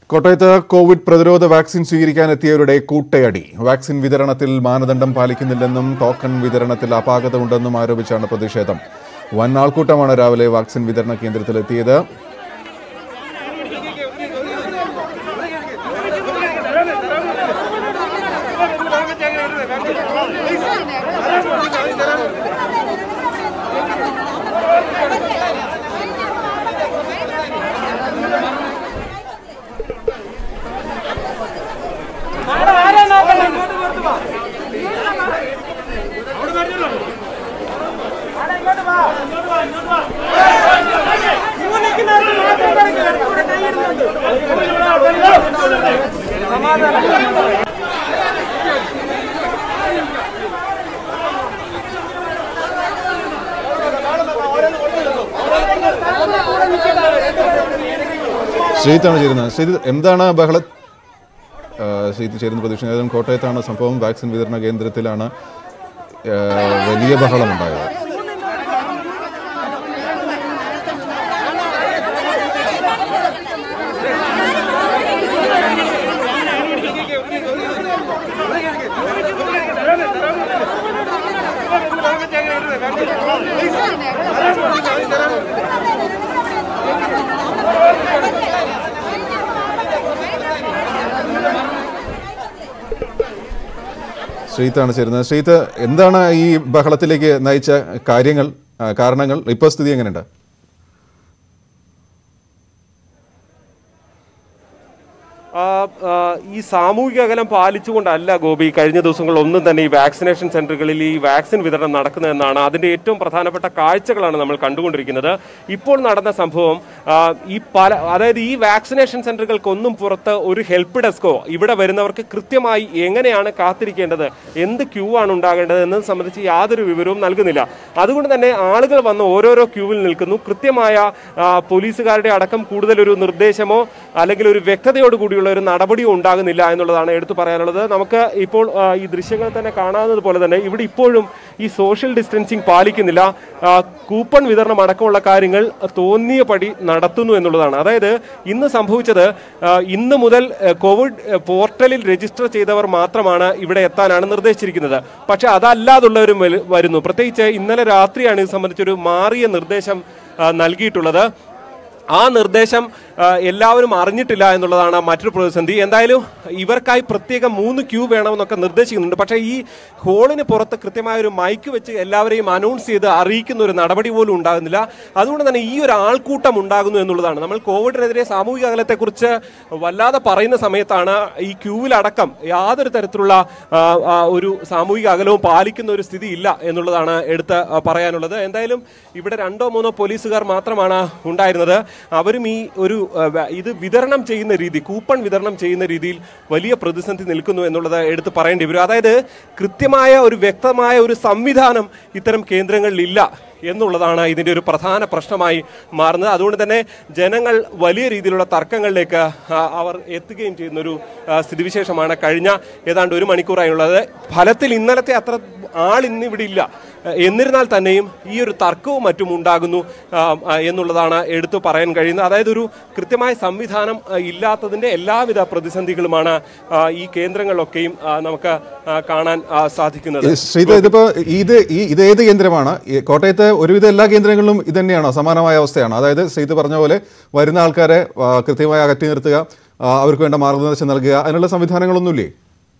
കോട്ടയത്ത് കോവിഡ് പ്രതിരോധ vaccine സ്വീകരിക്കാനെത്തിയവരുടെ കൂട്ടയടി vaccine വിതരണത്തിൽ മാനദണ്ഡം പാലിക്കുന്നില്ലെന്നും ടോക്കൺ വിതരണത്തിൽ അപാകത ഉണ്ടെന്നും ആരോപിച്ചാണ് പ്രതിഷേധം വൻ ആൾക്കൂട്ടമാണ് രാവിലെ വാക്സിൻ വിതരണ കേന്ദ്രത്തിലെത്തിയത് ശ്രീത്താണ് ചേരുന്നത് ശ്രീത് എന്താണ് ബഹള ആ, ശ്രീത്ത് ചേരുന്ന പ്രതീക്ഷ ഏതായാലും കോട്ടയത്താണ് സംഭവം വാക്സിൻ വിതരണ കേന്ദ്രത്തിലാണ് ആ, വലിയ ബഹളമുണ്ടായത് ശ്രീത്താണ് ചേരുന്നത് ശ്രീത്ത് എന്താണ് ഈ ബഹളത്തിലേക്ക് നയിച്ച കാര്യങ്ങൾ ആ, കാരണങ്ങൾ ഇപ്പോൾ സ്ഥിതി എങ്ങനെയുണ്ട് ആ, ആ, ഈ സാമൂഹിക അകലം പാലിച്ചുകൊണ്ടല്ല ഗോപി കഴിഞ്ഞ ദിവസങ്ങളിൽ ഒന്നും തന്നെ ഈ വാക്സിനേഷൻ സെന്ററുകളിൽ ഈ വാക്സിൻ വിതരണം നടക്കുന്നതെന്നാണ് അതിന്റെ ഏറ്റവും പ്രധാനപ്പെട്ട കാഴ്ചകളാണ് നമ്മൾ കണ്ടുകൊണ്ടിരിക്കുന്നത് ഇപ്പോൾ നടന്ന സംഭവം ആ, ഈ പല അതായത് ഈ വാക്സിനേഷൻ സെന്ററുകൾക്കൊന്നും പുറത്ത് ഒരു ഹെൽപ്പ് ഡെസ്കോ ഇവിടെ വരുന്നവർക്ക് കൃത്യമായി എങ്ങനെയാണ് കാത്തിരിക്കേണ്ടത് എന്ത് ക്യൂ ആണ് ഉണ്ടാകേണ്ടത് എന്നത് സംബന്ധിച്ച് യാതൊരു വിവരവും നൽകുന്നില്ല അതുകൊണ്ട് തന്നെ ആളുകൾ വന്ന് ഓരോരോ ക്യൂവിൽ നിൽക്കുന്നു കൃത്യമായ ആ, പോലീസുകാരുടെ അടക്കം കൂടുതൽ ഒരു നിർദ്ദേശമോ അല്ലെങ്കിൽ ഒരു വ്യക്തതയോട് കൂടിയുള്ള ഒരു നടപടിയോ ഉണ്ടാകുന്നില്ല എന്നുള്ളതാണ് എടുത്തു പറയാനുള്ളത് നമുക്ക് ഇപ്പോൾ ആ, ഈ ദൃശ്യങ്ങൾ തന്നെ കാണാവുന്നത് പോലെ തന്നെ ഇവിടെ ഇപ്പോഴും ഈ സോഷ്യൽ ഡിസ്റ്റൻസിങ് പാലിക്കുന്നില്ല ആ, കൂപ്പൺ വിതരണം അടക്കമുള്ള കാര്യങ്ങൾ തോന്നിയ പടി നടത്തുന്നു എന്നുള്ളതാണ് അതായത് ഇന്ന് സംഭവിച്ചത് ആ, ഇന്ന് മുതൽ ആ, കോവിഡ് ആ, പോർട്ടലിൽ രജിസ്റ്റർ ചെയ്തവർ മാത്രമാണ് ഇവിടെ എത്താനാണ് നിർദ്ദേശിച്ചിരിക്കുന്നത് പക്ഷെ അതല്ലാതുള്ളവരും വരു- വരുന്നു പ്രത്യേകിച്ച് ഇന്നലെ രാത്രിയാണ് ഇത് സംബന്ധിച്ചൊരു മാറിയ നിർദ്ദേശം ആ, നൽകിയിട്ടുള്ളത് ആ നിർദ്ദേശം ആ, എല്ലാവരും അറിഞ്ഞിട്ടില്ല എന്നുള്ളതാണ് മറ്റൊരു പ്രതിസന്ധി എന്തായാലും ഇവർക്കായി പ്രത്യേകം മൂന്ന് ക്യൂ വേണമെന്നൊക്കെ നിർദ്ദേശിക്കുന്നുണ്ട് പക്ഷേ ഈ ഹോളിന് പുറത്ത് കൃത്യമായ ഒരു മൈക്ക് വെച്ച് എല്ലാവരെയും അനൗൺസ് ചെയ്ത് അറിയിക്കുന്ന ഒരു നടപടി പോലും ഉണ്ടാകുന്നില്ല അതുകൊണ്ട് തന്നെ ഈ ഒരു ആൾക്കൂട്ടം ഉണ്ടാകുന്നു എന്നുള്ളതാണ് നമ്മൾ കോവിഡിനെതിരെ സാമൂഹിക അകലത്തെക്കുറിച്ച് വല്ലാതെ പറയുന്ന സമയത്താണ് ഈ ക്യൂവിലടക്കം യാതൊരു തരത്തിലുള്ള ആ, ആ, ഒരു സാമൂഹിക അകലവും പാലിക്കുന്ന ഒരു സ്ഥിതി ഇല്ല എന്നുള്ളതാണ് എടുത്ത് ആ, പറയാനുള്ളത് എന്തായാലും ഇവിടെ രണ്ടോ മൂന്നോ പോലീസുകാർ മാത്രമാണ് ഉണ്ടായിരുന്നത് അവരും ഈ ഒരു ആ, വ- ഇത് വിതരണം ചെയ്യുന്ന രീതി കൂപ്പൺ വിതരണം ചെയ്യുന്ന രീതിയിൽ വലിയ പ്രതിസന്ധി നിൽക്കുന്നു എന്നുള്ളത് എടുത്ത് പറയേണ്ടി വരും അതായത് കൃത്യമായ ഒരു വ്യക്തമായ ഒരു സംവിധാനം ഇത്തരം കേന്ദ്രങ്ങളിൽ ഇല്ല എന്നുള്ളതാണ് ഇതിന്റെ ഒരു പ്രധാന പ്രശ്നമായി മാറുന്നത് അതുകൊണ്ട് തന്നെ ജനങ്ങൾ വലിയ രീതിയിലുള്ള തർക്കങ്ങളിലേക്ക് ആ, അവർ എത്തുകയും ചെയ്യുന്ന ഒരു ആ, സ്ഥിതിവിശേഷമാണ് കഴിഞ്ഞ ഏതാണ്ട് ഒരു മണിക്കൂറായുള്ളത് ഫലത്തിൽ ഇന്നലത്തെ അത്ര ആൾ ഇന്ന് ഇവിടെ ഇല്ല എന്നിരുന്നാൽ തന്നെയും ഈ ഒരു തർക്കവും മറ്റും ഉണ്ടാകുന്നു ആ, ആ, എന്നുള്ളതാണ് എടുത്തു പറയാൻ കഴിയുന്നത് അതായത് ഒരു കൃത്യമായ സംവിധാനം ആ, ഇല്ലാത്തതിന്റെ എല്ലാവിധ പ്രതിസന്ധികളുമാണ് ആ, ഈ കേന്ദ്രങ്ങളിലൊക്കെയും ആ, നമുക്ക് ആ, കാണാൻ ആ, സാധിക്കുന്നത് ശ്രീത ഇതിപ്പോ ഇത് ഈ ഇത് ഏത് കേന്ദ്രമാണ് ഈ കോട്ടയത്തെ ഒരുവിധ എല്ലാ കേന്ദ്രങ്ങളിലും ഇത് തന്നെയാണോ സമാനമായ അവസ്ഥയാണ് അതായത് ശ്രീത് പറഞ്ഞ പോലെ വരുന്ന ആൾക്കാരെ ആ, കൃത്യമായി അകറ്റി നിർത്തുക ആ, അവർക്ക് വേണ്ട മാർഗനിർദ്ദേശം നൽകുക അതിനുള്ള സംവിധാനങ്ങളൊന്നുമില്ലേ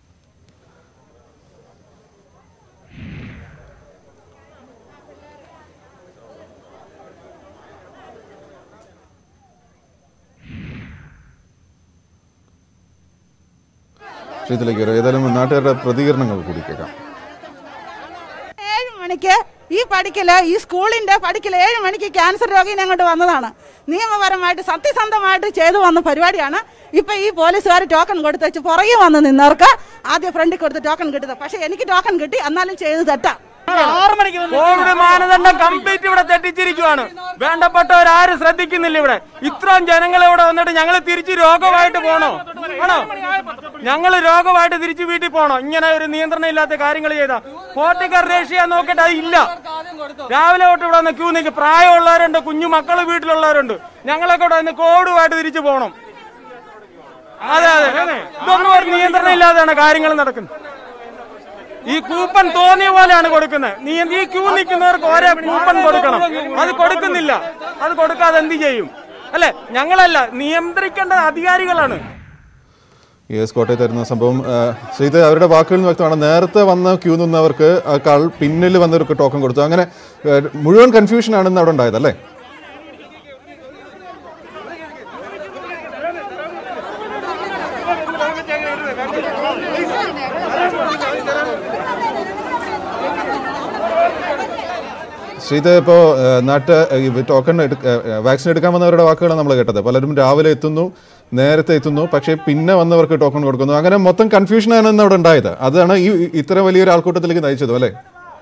ശ്രീത്തിലേക്ക് വരാം. ഏതായാലും നാട്ടുകാരുടെ പ്രതികരണങ്ങൾ കൂടി കേൾക്കാം ഏഴ് മണിക്ക് ഈ പഠിക്കല് ഈ സ്കൂളിന്റെ പഠിക്കൽ ഏഴ് മണിക്ക് ക്യാൻസർ രോഗിനെ അങ്ങോട്ട് വന്നതാണ് നിയമപരമായിട്ട് സത്യസന്ധമായിട്ട് ചെയ്തു വന്ന പരിപാടിയാണ് ഇപ്പൊ ഈ പോലീസുകാർ ടോക്കൺ കൊടുത്ത് വെച്ച് പുറകെ വന്ന് നിന്നവർക്ക് ആദ്യം ഫ്രണ്ടിൽ കൊടുത്ത് ടോക്കൺ കിട്ടുന്നത് പക്ഷെ എനിക്ക് ടോക്കൺ കിട്ടി എന്നാലും ചെയ്ത് തെറ്റാ കോവിഡ് മാനദണ്ഡം കംപ്ലീറ്റ് ഇവിടെ തെറ്റിച്ചിരിക്കുവാണ് വേണ്ടപ്പെട്ടവരാരും ശ്രദ്ധിക്കുന്നില്ല ഇവിടെ ഇത്രയും ജനങ്ങൾ ഇവിടെ വന്നിട്ട് ഞങ്ങൾ തിരിച്ച് രോഗമായിട്ട് പോണോ ആണോ ഞങ്ങൾ രോഗമായിട്ട് തിരിച്ച് വീട്ടിൽ പോണോ ഇങ്ങനെ ഒരു നിയന്ത്രണം ഇല്ലാത്ത കാര്യങ്ങൾ ചെയ്ത ഫോർട്ടിക്കർ റേഷ്യ നോക്കിയിട്ട് അത് ഇല്ല രാവിലെ തൊട്ട് ഇവിടെ വന്ന് ക്യൂ നിൽക്കും പ്രായമുള്ളവരുണ്ട് കുഞ്ഞു മക്കൾ വീട്ടിലുള്ളവരുണ്ട് ഞങ്ങളൊക്കെ ഇവിടെ വന്ന് കോവിഡുമായിട്ട് തിരിച്ചു പോകണം അതെ അതെ ഇതൊന്നും ഒരു നിയന്ത്രണം ഇല്ലാതെയാണ് കാര്യങ്ങൾ നടക്കുന്നത് ഈ കൂപ്പൺ തോന്നിയ പോലെയാണ് കൊടുക്കുന്നത് നീ ഈ ക്യൂ നിൽക്കുന്നവർക്ക് ഓരോ കൂപ്പൺ കൊടുക്കണം അത് കൊടുക്കുന്നില്ല അത് കൊടുക്കാതെ എന്ത് ചെയ്യും അല്ലെ ഞങ്ങളല്ല നിയന്ത്രിക്കേണ്ട അധികാരികളാണ് യെസ് കോട്ടയത്ത് വരുന്ന സംഭവം ആ, ശ്രീത് അവരുടെ വാക്കുകളിൽ നിന്ന് വ്യക്തമാണ് നേരത്തെ വന്ന ക്യൂ നിന്നവർക്ക് ആ കൾ പിന്നിൽ വന്നവർക്ക് ടോക്കൺ കൊടുത്തു അങ്ങനെ ആ, മുഴുവൻ കൺഫ്യൂഷൻ ആണെന്ന് അവിടെ ഉണ്ടായത് അല്ലേ ശ്രീത് ഇപ്പോൾ നാട്ട് ഈ ടോക്കൺ എടുക്ക വാക്സിൻ എടുക്കാൻ വന്നവരുടെ വാക്കുകളാണ് നമ്മൾ കേട്ടത് പലരും രാവിലെ എത്തുന്നു നേരത്തെ എത്തുന്നു പക്ഷേ പിന്നെ വന്നവർക്ക് ടോക്കൺ കൊടുക്കുന്നു അങ്ങനെ മൊത്തം കൺഫ്യൂഷൻ ആണ് ഇന്ന് അവിടെ ഉണ്ടായത് അതാണ് ഈ ഇത്ര വലിയൊരു ആൾക്കൂട്ടത്തിലേക്ക് നയിച്ചത് അല്ലേ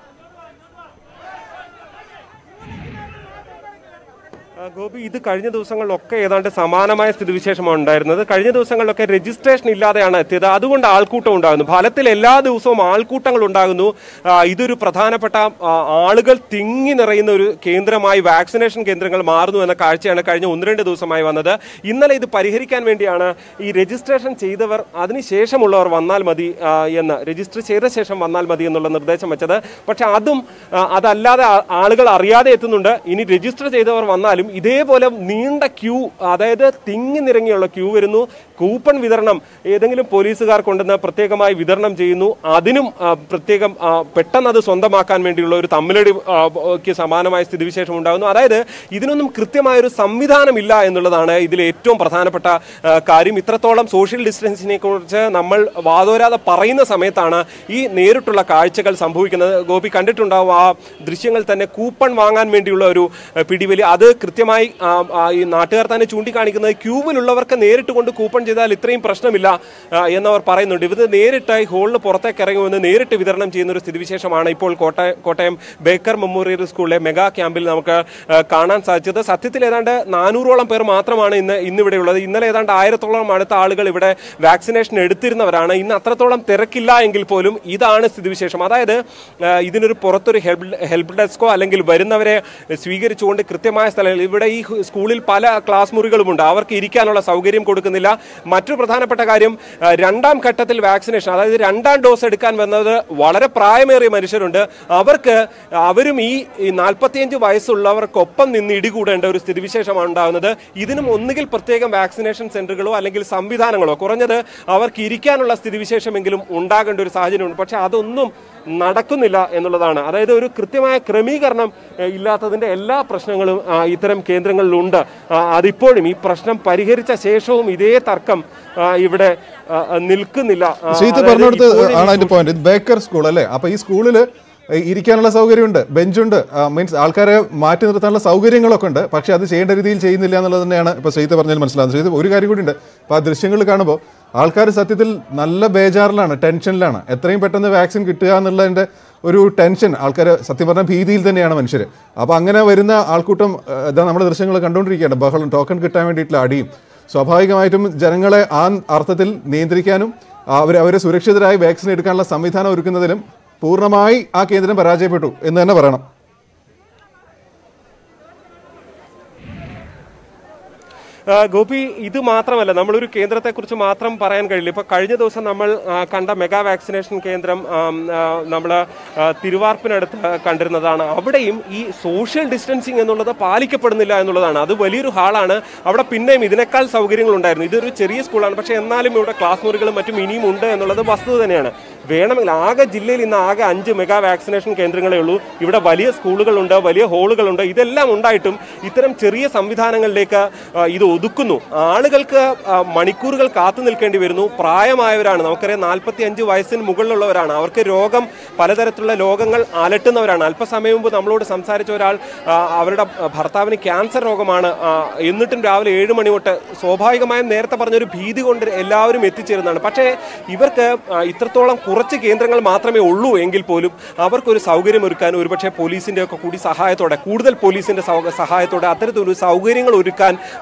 ആ, ഗോപി ഇത് കഴിഞ്ഞ ദിവസങ്ങളിലൊക്കെ ഏതാണ്ട് സമാനമായ സ്ഥിതിവിശേഷമാണ് ഉണ്ടായിരുന്നത് കഴിഞ്ഞ ദിവസങ്ങളിലൊക്കെ രജിസ്ട്രേഷൻ ഇല്ലാതെയാണ് എത്തിയത് അതുകൊണ്ട് ആൾക്കൂട്ടം ഉണ്ടാകുന്നു ഫലത്തിൽ എല്ലാ ദിവസവും ആൾക്കൂട്ടങ്ങൾ ഉണ്ടാകുന്നു ആ, ഇതൊരു പ്രധാനപ്പെട്ട ആ, ആളുകൾ തിങ്ങി നിറയുന്ന ഒരു കേന്ദ്രമായി വാക്സിനേഷൻ കേന്ദ്രങ്ങൾ മാറുന്നു എന്ന കാഴ്ചയാണ് കഴിഞ്ഞ ഒന്ന് രണ്ട് ദിവസമായി വന്നത് ഇന്നലെ ഇത് പരിഹരിക്കാൻ വേണ്ടിയാണ് ഈ രജിസ്ട്രേഷൻ ചെയ്തവർ അതിനുശേഷമുള്ളവർ വന്നാൽ മതി ആ, എന്ന് രജിസ്റ്റർ ചെയ്ത ശേഷം വന്നാൽ മതി എന്നുള്ള നിർദ്ദേശം വെച്ചത് പക്ഷെ അതും ആ, അതല്ലാതെ ആ- ആളുകൾ അറിയാതെ എത്തുന്നുണ്ട് ഇനി രജിസ്റ്റർ ചെയ്തവർ വന്നാലും ഇതേപോലെ നീണ്ട ക്യൂ അതായത് തിങ്ങി നിറങ്ങിയുള്ള ക്യൂ വരുന്നു കൂപ്പൺ വിതരണം ഏതെങ്കിലും പോലീസുകാർ കൊണ്ടുവന്ന് പ്രത്യേകമായി വിതരണം ചെയ്യുന്നു അതിനും ആ, പ്രത്യേകം ആ, പെട്ടെന്ന് അത് സ്വന്തമാക്കാൻ വേണ്ടിയുള്ള ഒരു തമ്മിലടി ആ, ക്ക് സമാനമായ സ്ഥിതിവിശേഷം ഉണ്ടാകുന്നു അതായത് ഇതിനൊന്നും കൃത്യമായൊരു സംവിധാനമില്ല എന്നുള്ളതാണ് ഇതിൽ ഏറ്റവും പ്രധാനപ്പെട്ട ആ, കാര്യം ഇത്രത്തോളം സോഷ്യൽ ഡിസ്റ്റൻസിനെ കുറിച്ച് നമ്മൾ വാതോരാതെ പറയുന്ന സമയത്താണ് ഈ നേരിട്ടുള്ള കാഴ്ചകൾ സംഭവിക്കുന്നത് ഗോപി കണ്ടിട്ടുണ്ടാവും ആ ദൃശ്യങ്ങൾ തന്നെ കൂപ്പൺ വാങ്ങാൻ വേണ്ടിയുള്ള ഒരു ആ, പിടിവലി അത് കൃത്യമായി ആ, ആ, ഈ നാട്ടുകാർ തന്നെ ചൂണ്ടിക്കാണിക്കുന്നത് ക്യൂവിലുള്ളവർക്ക് നേരിട്ട് കൊണ്ട് കൂപ്പൺ ചെയ്താൽ ഇത്രയും പ്രശ്നമില്ല ആ, എന്നവർ പറയുന്നുണ്ട് ഇത് നേരിട്ടായി ഹോളിന് പുറത്തേക്ക് ഇറങ്ങി വന്ന് നേരിട്ട് വിതരണം ചെയ്യുന്ന ഒരു സ്ഥിതിവിശേഷമാണ് ഇപ്പോൾ കോട്ടയം കോട്ടയം ബേക്കർ മെമ്മോറിയൽ സ്കൂളിലെ മെഗാ ക്യാമ്പിൽ നമുക്ക് ആ, കാണാൻ സാധിച്ചത് സത്യത്തിൽ ഏതാണ്ട് നാനൂറോളം പേർ മാത്രമാണ് ഇന്ന് ഇന്നിവിടെ ഉള്ളത് ഇന്നലെ ഏതാണ്ട് ആയിരത്തോളം അടുത്ത ആളുകൾ ഇവിടെ വാക്സിനേഷൻ എടുത്തിരുന്നവരാണ് ഇന്ന് അത്രത്തോളം തിരക്കില്ല എങ്കിൽ പോലും ഇതാണ് സ്ഥിതിവിശേഷം അതായത് ആ, ഇതിനൊരു പുറത്തൊരു ഹെൽപ്പ് ഹെൽപ്പ് ഡെസ്കോ അല്ലെങ്കിൽ വരുന്നവരെ സ്വീകരിച്ചുകൊണ്ട് കൃത്യമായ സ്ഥലങ്ങൾ ഇവിടെ ഈ സ്കൂളിൽ പല ക്ലാസ് മുറികളുമുണ്ട് അവർക്ക് ഇരിക്കാനുള്ള സൗകര്യം കൊടുക്കുന്നില്ല മറ്റൊരു പ്രധാനപ്പെട്ട കാര്യം ആ, രണ്ടാം ഘട്ടത്തിൽ വാക്സിനേഷൻ അതായത് രണ്ടാം ഡോസ് എടുക്കാൻ വന്നത് വളരെ പ്രായമേറിയ മനുഷ്യരുണ്ട് അവർക്ക് അവരും ഈ ഈ നാൽപ്പത്തിയഞ്ച് വയസ്സുള്ളവർക്കൊപ്പം നിന്ന് ഇടികൂടേണ്ട ഒരു സ്ഥിതിവിശേഷമാണ് ഉണ്ടാകുന്നത് ഇതിനും ഒന്നുകിൽ പ്രത്യേകം വാക്സിനേഷൻ സെന്ററുകളോ അല്ലെങ്കിൽ സംവിധാനങ്ങളോ കുറഞ്ഞത് അവർക്ക് ഇരിക്കാനുള്ള സ്ഥിതിവിശേഷമെങ്കിലും ഉണ്ടാകേണ്ട ഒരു സാഹചര്യമുണ്ട് പക്ഷെ അതൊന്നും നടക്കുന്നില്ല എന്നുള്ളതാണ് അതായത് ഒരു കൃത്യമായ ക്രമീകരണം ഏഹ്, ഇല്ലാത്തതിന്റെ എല്ലാ പ്രശ്നങ്ങളും ആ, ഇത്തരം കേന്ദ്രങ്ങളിലുണ്ട് ആ, അതിപ്പോഴും ഈ പ്രശ്നം പരിഹരിച്ച ശേഷവും ഇതേ തർക്കം ആ, ഇവിടെ ആ, നിൽക്കുന്നില്ല ആ, ശ്രീത്ത് അതായത് പറഞ്ഞെടുത്ത് ഇപ്പോഴും ഈ ആണ് അതിന്റെ പോയിന്റ് ഇത് ബേക്കർ സ്കൂൾ അല്ലേ അപ്പൊ ഈ സ്കൂളിൽ ഇരിക്കാനുള്ള സൗകര്യമുണ്ട് ബെഞ്ചുണ്ട് മീൻസ് ആൾക്കാരെ മാറ്റി നിർത്താനുള്ള സൗകര്യങ്ങളൊക്കെ ഉണ്ട് പക്ഷെ അത് ചെയ്യേണ്ട രീതിയിൽ ചെയ്യുന്നില്ല എന്നുള്ളത് തന്നെയാണ് ഇപ്പൊ ശ്രീത്ത് പറഞ്ഞാൽ മനസ്സിലാകുന്നത് ശ്രീത്ത് ഒരു കാര്യം കൂടി ഉണ്ട് അപ്പൊ ആ ദൃശ്യങ്ങൾ കാണുമ്പോൾ ആൾക്കാർ സത്യത്തിൽ നല്ല ബേജാറിലാണ് ടെൻഷനിലാണ് എത്രയും പെട്ടെന്ന് വാക്സിൻ കിട്ടുക എന്നുള്ളതിന്റെ ഒരു ടെൻഷൻ ആൾക്കാർ സത്യം പറഞ്ഞ ഭീതിയിൽ തന്നെയാണ് മനുഷ്യർ അപ്പോൾ അങ്ങനെ വരുന്ന ആൾക്കൂട്ടം ആ, ഇതാ നമ്മുടെ ദൃശ്യങ്ങൾ കണ്ടുകൊണ്ടിരിക്കുകയാണ് ബഹളം ടോക്കൺ കിട്ടാൻ വേണ്ടിയിട്ടുള്ള അടിയും സ്വാഭാവികമായിട്ടും ജനങ്ങളെ ആ അർത്ഥത്തിൽ നിയന്ത്രിക്കാനും അവർ അവരെ സുരക്ഷിതരായി വാക്സിൻ എടുക്കാനുള്ള സംവിധാനം ഒരുക്കുന്നതിലും പൂർണ്ണമായി ആ കേന്ദ്രം പരാജയപ്പെട്ടു എന്ന് തന്നെ പറയണം ആ, ഗോപി ഇത് മാത്രമല്ല നമ്മളൊരു കേന്ദ്രത്തെക്കുറിച്ച് മാത്രം പറയാൻ കഴിയില്ല ഇപ്പൊ കഴിഞ്ഞ ദിവസം നമ്മൾ ആ, കണ്ട മെഗാ വാക്സിനേഷൻ കേന്ദ്രം നമ്മൾ തിരുവാർപ്പിനടുത്ത് കണ്ടിരുന്നതാണ് അവിടെയും ഈ സോഷ്യൽ ഡിസ്റ്റൻസിങ് എന്നുള്ളത് പാലിക്കപ്പെടുന്നില്ല എന്നുള്ളതാണ് അത് വലിയൊരു ഹാളാണ് അവിടെ പിന്നെയും ഇതിനേക്കാൾ സൗകര്യങ്ങൾ ഉണ്ടായിരുന്നു ഇതൊരു ചെറിയ സ്കൂളാണ് പക്ഷേ എന്നാലും ഇവിടെ ക്ലാസ് മുറികളും മറ്റും ഇനിയും ഉണ്ട് എന്നുള്ളത് വസ്തുത തന്നെയാണ് വേണമെങ്കിൽ ആകെ ജില്ലയിൽ ഇന്ന് ആകെ അഞ്ച് മെഗാ വാക്സിനേഷൻ കേന്ദ്രങ്ങളേ ഉള്ളൂ ഇവിടെ വലിയ സ്കൂളുകളുണ്ട് വലിയ ഹോളുകളുണ്ട് ഇതെല്ലാം ഉണ്ടായിട്ടും ഇത്തരം ചെറിയ സംവിധാനങ്ങളിലേക്ക് ആ, ഇത് ഒതുക്കുന്നു ആളുകൾക്ക് ആ, മണിക്കൂറുകൾ കാത്തു നിൽക്കേണ്ടി വരുന്നു പ്രായമായവരാണ് നമുക്കറിയാം നാൽപ്പത്തി അഞ്ച് വയസ്സിന് മുകളിലുള്ളവരാണ് അവർക്ക് രോഗം പലതരത്തിലുള്ള രോഗങ്ങൾ അലട്ടുന്നവരാണ് അല്പസമയം മുമ്പ് നമ്മളോട് സംസാരിച്ച ഒരാൾ ആ, അവരുടെ ഭർത്താവിന് ക്യാൻസർ രോഗമാണ് ആ, എന്നിട്ടും രാവിലെ ഏഴ് മണി തൊട്ട് സ്വാഭാവികമായും നേരത്തെ പറഞ്ഞൊരു ഭീതി കൊണ്ട് എല്ലാവരും എത്തിച്ചേരുന്നതാണ് പക്ഷേ ഇവർക്ക് ആ, ഇത്രത്തോളം കുറച്ച് കേന്ദ്രങ്ങൾ മാത്രമേ ഉള്ളൂ എങ്കിൽ പോലും അവർക്കൊരു സൗകര്യം ഒരുക്കാൻ ഒരുപക്ഷെ പോലീസിന്റെ ഒക്കെ കൂടി സഹായത്തോടെ കൂടുതൽ പോലീസിന്റെ സൗ- സഹായത്തോടെ അത്തരത്തിലൊരു സൗകര്യങ്ങൾ ഒരുക്കാൻ അധികൃതർ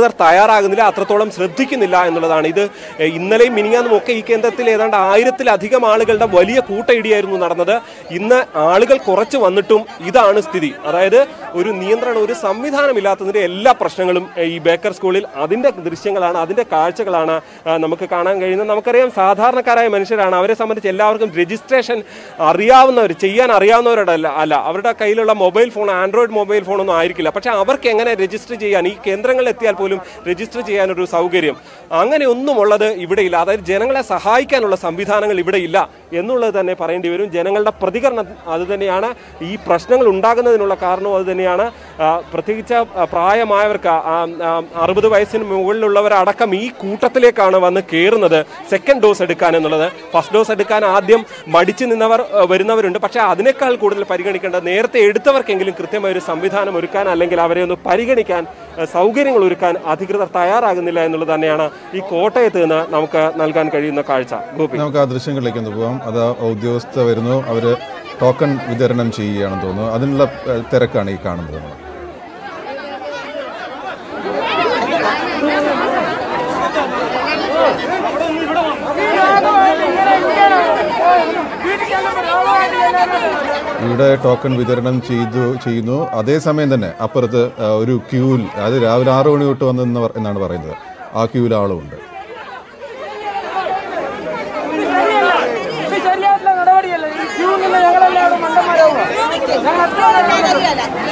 അധികൃതർ തയ്യാറാകുന്നില്ല അത്രത്തോളം ശ്രദ്ധിക്കുന്നില്ല എന്നുള്ളതാണ് ഇത് ഏഹ്, ഇന്നലെയും മിനിങ്ങാന്നും ഒക്കെ ഈ കേന്ദ്രത്തിൽ ഏതാണ്ട് ആയിരത്തിലധികം ആളുകളുടെ വലിയ കൂട്ടയിടിയായിരുന്നു നടന്നത് ഇന്ന് ആളുകൾ കുറച്ച് വന്നിട്ടും ഇതാണ് സ്ഥിതി അതായത് ഒരു നിയന്ത്രണം ഒരു സംവിധാനമില്ലാത്തതിന്റെ എല്ലാ പ്രശ്നങ്ങളും ഏഹ്, ഈ ബേക്കർ സ്കൂളിൽ അതിന്റെ ദൃശ്യങ്ങളാണ് അതിന്റെ കാഴ്ചകളാണ് ആ, നമുക്ക് കാണാൻ കഴിയുന്നത് നമുക്കറിയാം സാധാരണക്കാരായ മനുഷ്യരാണ് അവരെ സംബന്ധിച്ച് എല്ലാവർക്കും രജിസ്ട്രേഷൻ അറിയാവുന്നവർ ചെയ്യാൻ അറിയാവുന്നവരോടല്ല അല്ല അവരുടെ കയ്യിലുള്ള മൊബൈൽ ഫോൺ ആൻഡ്രോയിഡ് മൊബൈൽ ഫോണൊന്നും ആയിരിക്കില്ല പക്ഷെ അവർക്ക് എങ്ങനെ രജിസ്റ്റർ ചെയ്യാൻ ഈ കേന്ദ്രങ്ങളിൽ എത്തിയാൽ പോലും രജിസ്റ്റർ ചെയ്യാനൊരു സൗകര്യം അങ്ങനെ ഒന്നും ഉള്ളത് ഇവിടെയില്ല അതായത് ജനങ്ങളെ സഹായിക്കാനുള്ള സംവിധാനങ്ങൾ ഇവിടെ ഇല്ല എന്നുള്ളത് തന്നെ പറയേണ്ടി വരും ജനങ്ങളുടെ പ്രതികരണം അത് തന്നെയാണ് ഈ പ്രശ്നങ്ങൾ ഉണ്ടാകുന്നതിനുള്ള കാരണവും അത് തന്നെയാണ് ആ, പ്രത്യേകിച്ച് ആ, പ്രായമായവർക്ക് ആ, ആ, അറുപത് വയസ്സിന് മുകളിലുള്ളവരടക്കം ഈ കൂട്ടത്തിലേക്കാണ് വന്ന് കയറുന്നത് സെക്കൻഡ് ഡോസ് എടുക്കാൻ എന്നുള്ളത് ഫസ്റ്റ് ഡോസ് എടുക്കാൻ ആദ്യം മടിച്ചു നിന്നവർ ആ, വരുന്നവരുണ്ട് പക്ഷേ അതിനേക്കാൾ കൂടുതൽ പരിഗണിക്കേണ്ടത് നേരത്തെ എടുത്തവർക്കെങ്കിലും കൃത്യമായ ഒരു സംവിധാനം ഒരുക്കാൻ അല്ലെങ്കിൽ അവരെ ഒന്ന് പരിഗണിക്കാൻ ആ, സൗകര്യങ്ങൾ ഒരുക്കാൻ അധികൃതർ തയ്യാറാകുന്നില്ല എന്നുള്ളത് തന്നെയാണ് ഈ കോട്ടയത്ത് നിന്ന് നമുക്ക് നൽകാൻ കഴിയുന്ന കാഴ്ച ഗോപി നമുക്ക് ആ ദൃശ്യങ്ങളിലേക്ക് ഒന്ന് പോകാം അത് ആ ഉദ്യോഗസ്ഥ വരുന്നു അവർ ടോക്കൺ വിതരണം ചെയ്യുകയാണെന്ന് തോന്നുന്നു അതിനുള്ള ഏഹ്, തിരക്കാണ് ഈ കാണുന്നത് നമ്മൾ ഇവിടെ ടോക്കൺ വിതരണം ചെയ്തു ചെയ്യുന്നു അതേസമയം തന്നെ അപ്പുറത്ത് ആ, ഒരു ക്യൂവിൽ അത് രാവിലെ ആറ് മണി തൊട്ട് വന്നെന്ന് എന്നാണ് പറയുന്നത് ആ ക്യൂവിൽ ആളുമുണ്ട് ഇത് ശരിയായിട്ടുള്ള നടപടിയല്ല ഈ ക്യൂ നിന്ന് ഞങ്ങളെല്ലാവരും മണ്ടന്മാരാവുക ഞങ്ങൾ എത്ര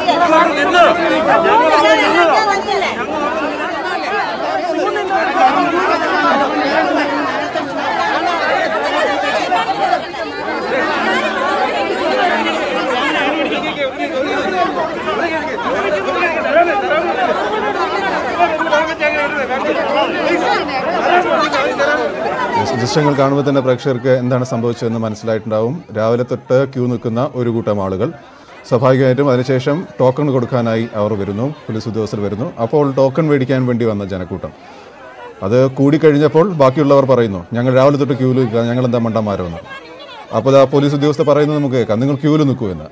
ദൃശ്യ- ദൃശ്യങ്ങൾ കാണുമ്പോൾ തന്നെ പ്രേക്ഷകർക്ക് എന്താണ് സംഭവിച്ചതെന്ന് മനസ്സിലായിട്ടുണ്ടാവും രാവിലെ തൊട്ട് ക്യൂ നിൽക്കുന്ന ഒരു കൂട്ടം ആളുകൾ സ്വാഭാവികമായിട്ടും അതിനുശേഷം ടോക്കൺ കൊടുക്കാനായി അവർ വരുന്നു പോലീസ് ഉദ്യോഗസ്ഥർ വരുന്നു അപ്പോൾ ടോക്കൺ മേടിക്കാൻ വേണ്ടി വന്ന ജനക്കൂട്ടം അത് കൂടിക്കഴിഞ്ഞപ്പോൾ ബാക്കിയുള്ളവർ പറയുന്നു ഞങ്ങൾ രാവിലെ തൊട്ട് ക്യൂവിൽ നിൽക്കുക ഞങ്ങൾ എന്താ മണ്ടന്മാരോ എന്ന് അപ്പോൾ ആ പോലീസ് ഉദ്യോഗസ്ഥർ പറയുന്നത് നമുക്ക് കേൾക്കാം നിങ്ങൾ ക്യൂവിൽ നിൽക്കൂ എന്ന്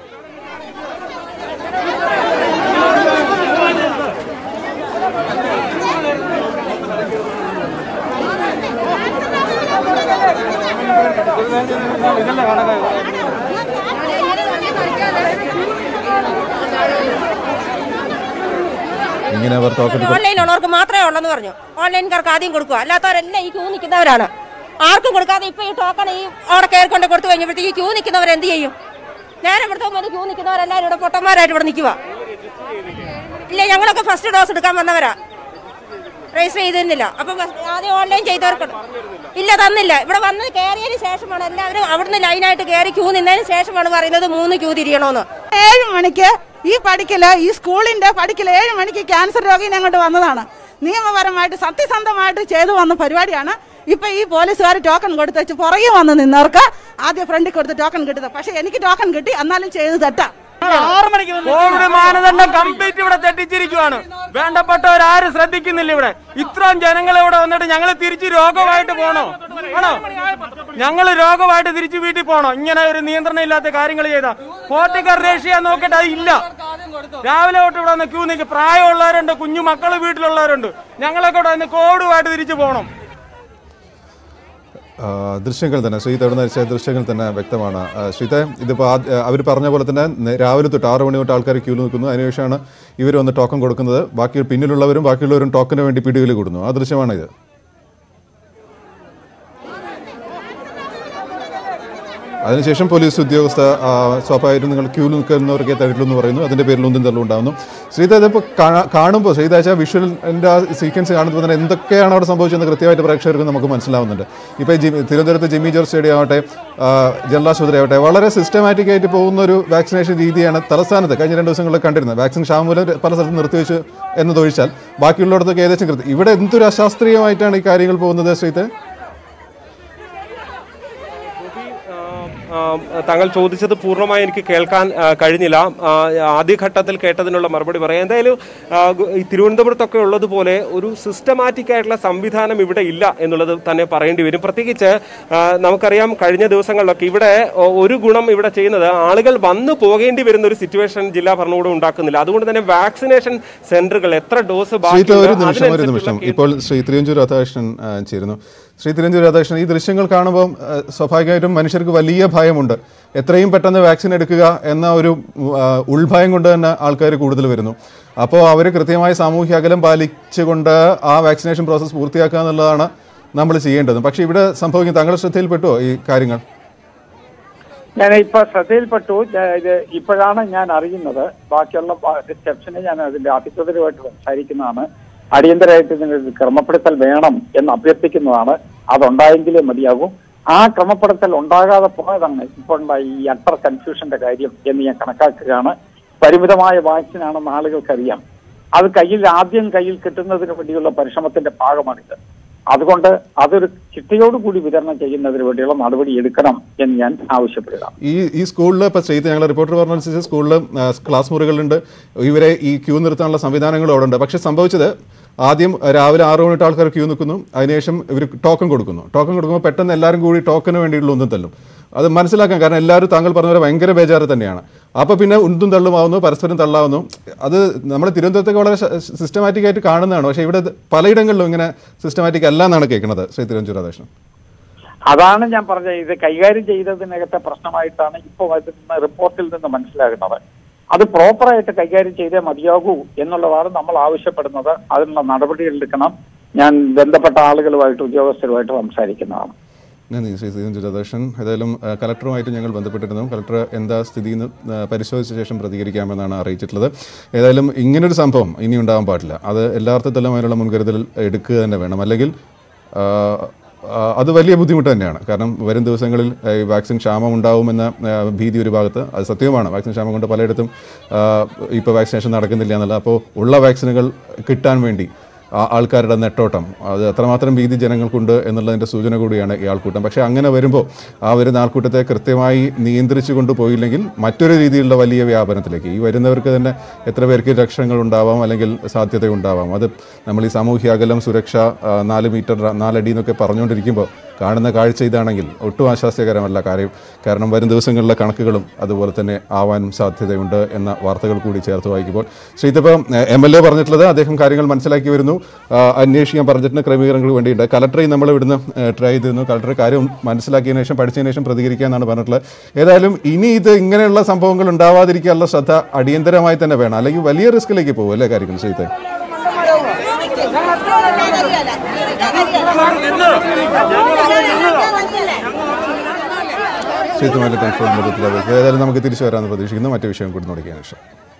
ഇങ്ങനെ അവർ ടോക്കൺ കൊടു- ഓൺലൈൻ ഉള്ളവർക്ക് മാത്രമേ ഉള്ളെന്ന് പറഞ്ഞു ഓൺലൈൻകാർക്ക് ആദ്യം കൊടുക്കുക അല്ലാത്തവരെല്ലാം ഈ ക്യൂ നിൽക്കുന്നവരാണ് ആർക്കും കൊടുക്കാതെ ഇപ്പൊ ഈ ടോക്കൺ ഈ അവിടെ കയറി കൊണ്ട് കൊടുത്തു കഴിഞ്ഞപ്പോഴത്തേക്ക് ഈ ക്യൂ നിൽക്കുന്നവർ എന്ത് ചെയ്യും ഞാൻ ഇവിടുത്തെ പോലെ ക്യൂ നിൽക്കുന്നവരെല്ലാവരും ഇവിടെ പൊട്ടന്മാരായിട്ട് ഇവിടെ നിൽക്കുക ഇല്ല ഞങ്ങളൊക്കെ ഫസ്റ്റ് ഡോസ് എടുക്കാൻ വന്നവരാ രജിസ്റ്റർ ചെയ്തിരുന്നില്ല അപ്പം ഫസ്റ്റ് ആദ്യം ഓൺലൈൻ ചെയ്തവർക്ക് ഇല്ല തന്നില്ല ഇവിടെ വന്ന് കയറിയതിന് ശേഷമാണ് എല്ലാവരും അവിടുന്ന് ലൈനായിട്ട് കയറി ക്യൂ നിന്നതിന് ശേഷമാണ് പറയുന്നത് മൂന്ന് ക്യൂ തിരിയണമെന്ന് ഏഴ് മണിക്ക് ഈ പഠിക്കല് ഈ സ്കൂളിന്റെ പഠിക്കൽ ഏഴ് മണിക്ക് ക്യാൻസർ രോഗിനെ അങ്ങോട്ട് വന്നതാണ് നിയമപരമായിട്ട് സത്യസന്ധമായിട്ട് ചെയ്തു വന്ന പരിപാടിയാണ് ഇപ്പൊ ഈ പോലീസുകാർ ടോക്കൺ കൊടുത്ത് വെച്ച് പുറകെ വന്ന് നിന്നവർക്ക് ആദ്യം ഫ്രണ്ടിൽ കൊടുത്ത് ടോക്കൺ കിട്ടുന്നത് പക്ഷെ എനിക്ക് ടോക്കൺ കിട്ടി എന്നാലും ചെയ്ത് തെറ്റാ ആറ് മണിക്ക് കോവിഡ് മാനദണ്ഡം കംപ്ലീറ്റ് ഇവിടെ തെറ്റിച്ചിരിക്കുവാണ് വേണ്ടപ്പെട്ടവർ ആരും ശ്രദ്ധിക്കുന്നില്ല ഇവിടെ ഇത്രയും ജനങ്ങൾ ഇവിടെ വന്നിട്ട് ഞങ്ങൾ തിരിച്ച് രോഗമായിട്ട് പോണോ ആണോ ഞങ്ങൾ രോഗമായിട്ട് തിരിച്ച് വീട്ടിൽ പോണോ ഇങ്ങനെ ഒരു നിയന്ത്രണം ഇല്ലാത്ത കാര്യങ്ങൾ ചെയ്ത ഫോർട്ടിക്കർ റേഷ്യ നോക്കിയിട്ട് അത് ഇല്ല രാവിലെ തൊട്ട് ഇവിടെ വന്ന് ക്യൂ നിൽക്കും പ്രായമുള്ളവരുണ്ട് കുഞ്ഞു മക്കൾ വീട്ടിലുള്ളവരുണ്ട് ഞങ്ങളൊക്കെ ഇവിടെ വന്ന് കോവിഡുമായിട്ട് തിരിച്ചു പോകണം ആ, ദൃശ്യങ്ങൾ തന്നെ ശ്രീത അവിടെ നരിച്ച ദൃശ്യങ്ങൾ തന്നെ വ്യക്തമാണ് ആ, ശ്രീത ഇതിപ്പോൾ അവർ പറഞ്ഞ പോലെ തന്നെ നേ- രാവിലെ തൊട്ട് ആറ് മണി തൊട്ട് ആൾക്കാർ ക്യൂ നിൽക്കുന്നു അതിനുശേഷമാണ് ഇവർ വന്ന് ടോക്കൺ കൊടുക്കുന്നത് ബാക്കി പിന്നിലുള്ളവരും ബാക്കിയുള്ളവരും ടോക്കന് വേണ്ടി പിടികൾ കൂടുന്നു ആ ദൃശ്യമാണ് ഇത് അതിനുശേഷം പോലീസ് ഉദ്യോഗസ്ഥ ആ, സ്വാഭാവികമായിട്ടും നിങ്ങൾ ക്യൂ നിൽക്കുന്നവർക്ക് തരട്ടില്ല എന്ന് പറയുന്നു അതിന്റെ പേരിൽ ഒന്നും തള്ളും ഉണ്ടാകുന്നു ശ്രീത ഇതിപ്പോൾ കാണുമ്പോൾ ശ്രീത വെച്ചാൽ വിഷ്വലിൻ്റെ ആ സീക്വൻസ് കാണുമ്പോൾ തന്നെ എന്തൊക്കെയാണ് അവിടെ സംഭവിച്ചതെന്ന് കൃത്യമായിട്ട് പ്രേക്ഷകർക്ക് നമുക്ക് മനസ്സിലാവുന്നുണ്ട് ഇപ്പോൾ ജി തിരുവനന്തപുരത്ത് ജിമ്മി ജോർജ് സ്റ്റേഡിയം ആവട്ടെ ആ, ജനറൽ ആശുപത്രി ആവട്ടെ വളരെ സിസ്റ്റമാറ്റിക് ആയിട്ട് പോകുന്ന ഒരു വാക്സിനേഷൻ രീതിയാണ് തലസ്ഥാനത്ത് കഴിഞ്ഞ രണ്ട് ദിവസങ്ങളിൽ കണ്ടിരുന്നത് വാക്സിൻ ക്ഷാമം മൂലം പല സ്ഥലത്തും നിർത്തിവെച്ച് എന്നതൊഴിച്ചാൽ ബാക്കിയുള്ളിടത്തൊക്കെ ഏകദേശം കൃത്യം ഇവിടെ എന്തൊരു അശാസ്ത്രീയമായിട്ടാണ് ഈ കാര്യങ്ങൾ പോകുന്നത് ശ്രീത്ത് ഗോപി, ആ, ആ, താങ്കൾ ചോദിച്ചത് പൂർണ്ണമായി എനിക്ക് കേൾക്കാൻ ആ, കഴിഞ്ഞില്ല ആ, ആദ്യഘട്ടത്തിൽ കേട്ടതിനുള്ള മറുപടി പറയാം എന്തായാലും ആ, ഗു- ഈ തിരുവനന്തപുരത്തൊക്കെ ഉള്ളതുപോലെ ഒരു സിസ്റ്റമാറ്റിക് ആയിട്ടുള്ള സംവിധാനം ഇവിടെ ഇല്ല എന്നുള്ളത് തന്നെ പറയേണ്ടി വരും പ്രത്യേകിച്ച് ആ, നമുക്കറിയാം കഴിഞ്ഞ ദിവസങ്ങളിലൊക്കെ ഇവിടെ ഒ- ഒരു ഗുണം ഇവിടെ ചെയ്യുന്നത് ആളുകൾ വന്നു പോകേണ്ടി വരുന്ന ഒരു സിറ്റുവേഷൻ ജില്ലാ ഭരണകൂടം ഉണ്ടാക്കുന്നില്ല അതുകൊണ്ട് തന്നെ വാക്സിനേഷൻ സെന്ററുകൾ എത്ര ഡോസ് ശ്രീ ബാക്കിയുണ്ട് ഒരു നിമിഷം ഒരു അതിനനുസരിച്ചുള്ള നിമിഷം കേന്ദ്ര- ഇപ്പോൾ ശ്രീ തിരുവഞ്ചൂർ രാധാകൃഷ്ണൻ ആ, ചേരുന്നു ശ്രീ തിരുവഞ്ചൂർ രാധാകൃഷ്ണൻ ഈ ദൃശ്യങ്ങൾ കാണുമ്പോൾ ആ, സ്വാഭാവികമായിട്ടും മനുഷ്യർക്ക് വലിയ ഭയമുണ്ട് എത്രയും പെട്ടെന്ന് വാക്സിൻ എടുക്കുക എന്ന ഒരു ആ, ഉൾഭയം കൊണ്ട് തന്നെ ആൾക്കാർ കൂടുതൽ വരുന്നു അപ്പോൾ അവർ കൃത്യമായ സാമൂഹ്യ അകലം പാലിച്ചുകൊണ്ട് ആ വാക്സിനേഷൻ പ്രോസസ്സ് പൂർത്തിയാക്കുക എന്നുള്ളതാണ് നമ്മൾ ചെയ്യേണ്ടത് പക്ഷേ ഇവിടെ സംഭവിക്കും താങ്കളുടെ ശ്രദ്ധയിൽപ്പെട്ടുവോ ഈ കാര്യങ്ങൾ ഞാൻ ഇപ്പൊ ശ്രദ്ധയിൽപ്പെട്ടു ഞാൻ ഇത് ഇപ്പോഴാണ് ഞാൻ അറിയുന്നത് ബാക്കിയുള്ള സ്റ്റെപ്സിനെ ഞാൻ അതിന്റെ അധികൃതരുമായിട്ട് സംസാരിക്കുന്നതാണ് അടിയന്തരമായിട്ട് ഇതിനൊരു ക്രമപ്പെടുത്തൽ വേണം എന്ന് അഭ്യർത്ഥിക്കുന്നതാണ് അതുണ്ടായെങ്കിലേ മതിയാകൂ ആ ക്രമപ്പെടുത്തൽ ഉണ്ടാകാതെ പോയതാണ് ഇപ്പോൾ ഉണ്ടായ ഈ അട്ടർ കൺഫ്യൂഷന്റെ കാര്യം എന്ന് ഞാൻ കണക്കാക്കുകയാണ് പരിമിതമായ വാക്സിനാണെന്ന് ആളുകൾക്കറിയാം അത് കയ്യിൽ ആദ്യം കയ്യിൽ കിട്ടുന്നതിന് വേണ്ടിയുള്ള പരിശ്രമത്തിന്റെ ഭാഗമാണിത് അതുകൊണ്ട് അതൊരു ചിട്ടയോടുകൂടി വിതരണം ചെയ്യുന്നതിന് വേണ്ടിയുള്ള നടപടി എടുക്കണം എന്ന് ഞാൻ ആവശ്യപ്പെടുക ഈ ഈ സ്കൂളിൽ ഇപ്പോൾ ചെയ്ത് ഞങ്ങൾ റിപ്പോർട്ടർ പറഞ്ഞനുസരിച്ച് സ്കൂളിൽ ആ, ക്ലാസ് മുറികളുണ്ട് ഇവരെ ഈ ക്യൂ നിർത്താനുള്ള സംവിധാനങ്ങളും അവിടെ ഉണ്ട് പക്ഷെ സംഭവിച്ചത് ആദ്യം രാവിലെ ആറ് മണിട്ട് ആൾക്കാർ ക്യൂ നിൽക്കുന്നു അതിനുശേഷം ഇവർ ടോക്കൺ കൊടുക്കുന്നു ടോക്കൺ കൊടുക്കുമ്പോൾ പെട്ടെന്ന് എല്ലാവരും കൂടി ടോക്കന് വേണ്ടിയുള്ള ഒന്നും തല്ലും അത് മനസ്സിലാക്കാം കാരണം എല്ലാവരും താങ്കൾ പറഞ്ഞ പോലെ ഭയങ്കര ബേജാറ് തന്നെയാണ് അപ്പോൾ പിന്നെ ഉന്തും തള്ളുമാവുന്നു പരസ്പരം തള്ളാവുന്നു അത് നമ്മൾ തിരുവനന്തപുരത്തൊക്കെ വളരെ സിസ്റ്റമാറ്റിക് ആയിട്ട് കാണുന്നതാണ് പക്ഷേ ഇവിടെ ഇത് പലയിടങ്ങളിലും ഇങ്ങനെ സിസ്റ്റമാറ്റിക് അല്ല എന്നാണ് കേൾക്കുന്നത് ശ്രീ തിരുവഞ്ചൂർ രാധാകൃഷ്ണൻ അതാണ് ഞാൻ പറഞ്ഞത് ഇത് കൈകാര്യം ചെയ്തതിനകത്തെ പ്രശ്നമായിട്ടാണ് ഇപ്പോൾ അതിൽ നിന്ന് റിപ്പോർട്ടിൽ നിന്ന് മനസ്സിലാകുന്നത് അത് പ്രോപ്പറായിട്ട് കൈകാര്യം ചെയ്തേ മതിയാകൂ എന്നുള്ളതാണ് നമ്മൾ ആവശ്യപ്പെടുന്നത് അതിനുള്ള നടപടികൾ എടുക്കണം ഞാൻ ബന്ധപ്പെട്ട ആളുകളുമായിട്ട് ഉദ്യോഗസ്ഥരുമായിട്ട് സംസാരിക്കുന്നതാണ് നന്ദി ശ്രീ ശ്രീധരൻ രാധാകൃഷ്ണൻ ഏതായാലും ആ, കലക്ടറുമായിട്ട് ഞങ്ങൾ ബന്ധപ്പെട്ടിരുന്നു കലക്ടർ എന്താ സ്ഥിതി എന്ന് ആ, പരിശോധിച്ച ശേഷം പ്രതികരിക്കാമെന്നാണ് അറിയിച്ചിട്ടുള്ളത് ഏതായാലും ഇങ്ങനൊരു സംഭവം ഇനി ഉണ്ടാകാൻ പാടില്ല അത് എല്ലാ അർത്ഥത്തിലും അതിനുള്ള മുൻകരുതൽ എടുക്കുക തന്നെ വേണം അല്ലെങ്കിൽ ആ, ആ, അത് വലിയ ബുദ്ധിമുട്ട് തന്നെയാണ് കാരണം വരും ദിവസങ്ങളിൽ ആ, ഈ വാക്സിൻ ക്ഷാമം ഉണ്ടാവുമെന്ന ആ, ഭീതി ഒരു ഭാഗത്ത് അത് സത്യവുമാണ് വാക്സിൻ ക്ഷാമം കൊണ്ട് പലയിടത്തും ഇപ്പോൾ വാക്സിനേഷൻ നടക്കുന്നില്ല എന്നുള്ളത് അപ്പോൾ ഉള്ള വാക്സിനുകൾ കിട്ടാൻ വേണ്ടി ആ ആൾക്കാരുടെ നെട്ടോട്ടം അത് എത്രമാത്രം ഭീതി ജനങ്ങൾക്കുണ്ട് എന്നുള്ളതിൻ്റെ സൂചന കൂടിയാണ് ഈ ആൾക്കൂട്ടം പക്ഷേ അങ്ങനെ വരുമ്പോൾ ആ വരുന്ന ആൾക്കൂട്ടത്തെ കൃത്യമായി നിയന്ത്രിച്ചു കൊണ്ടുപോയില്ലെങ്കിൽ മറ്റൊരു രീതിയിലുള്ള വലിയ വ്യാപനത്തിലേക്ക് ഈ വരുന്നവർക്ക് തന്നെ എത്ര പേർക്ക് ലക്ഷണങ്ങൾ ഉണ്ടാവാം അല്ലെങ്കിൽ സാധ്യത ഉണ്ടാവാം അത് നമ്മൾ ഈ സാമൂഹ്യ അകലം സുരക്ഷ ആ, നാല് മീറ്റർ നാലടി എന്നൊക്കെ പറഞ്ഞുകൊണ്ടിരിക്കുമ്പോൾ കാണുന്ന കാഴ്ച ഇതാണെങ്കിൽ ഒട്ടും ആശ്വാസ്യകരമല്ല കാര്യം കാരണം വരും ദിവസങ്ങളിലെ കണക്കുകളും അതുപോലെ തന്നെ ആവാനും സാധ്യതയുണ്ട് എന്ന വാർത്തകൾ കൂടി ചേർത്ത് വായിക്കുമ്പോൾ ശ്രീ ഇതിപ്പോൾ എം എൽ എ പറഞ്ഞിട്ടുള്ളത് അദ്ദേഹം കാര്യങ്ങൾ മനസ്സിലാക്കി വരുന്നു ആ, അന്വേഷിക്കാൻ പറഞ്ഞിട്ടുണ്ട് ക്രമീകരണങ്ങൾ വേണ്ടിയിട്ട് കലക്ടറെ നമ്മൾ ഇവിടുന്ന് ട്രൈ ചെയ്തിരുന്നു കലക്ടർ കാര്യം മനസ്സിലാക്കിയതിനു ശേഷം പഠിച്ചതിന് ശേഷം പ്രതികരിക്കാമെന്നാണ് പറഞ്ഞിട്ടുള്ളത് ഏതായാലും ഇനി ഇത് ഇങ്ങനെയുള്ള സംഭവങ്ങൾ ഉണ്ടാവാതിരിക്കാനുള്ള ശ്രദ്ധ അടിയന്തരമായി തന്നെ വേണം അല്ലെങ്കിൽ വലിയ റിസ്കിലേക്ക് പോകും അല്ലേ കാര്യങ്ങൾ ശ്രീത്തെ ശ്രീത്തുമായിട്ട് ടെലിഫോൺ ബന്ധത്തിൽ ഏതായാലും നമുക്ക് തിരിച്ചു വരാമെന്ന് പ്രതീക്ഷിക്കുന്നു മറ്റു വിഷയം കൂടി നോക്കിയതിനു ശേഷം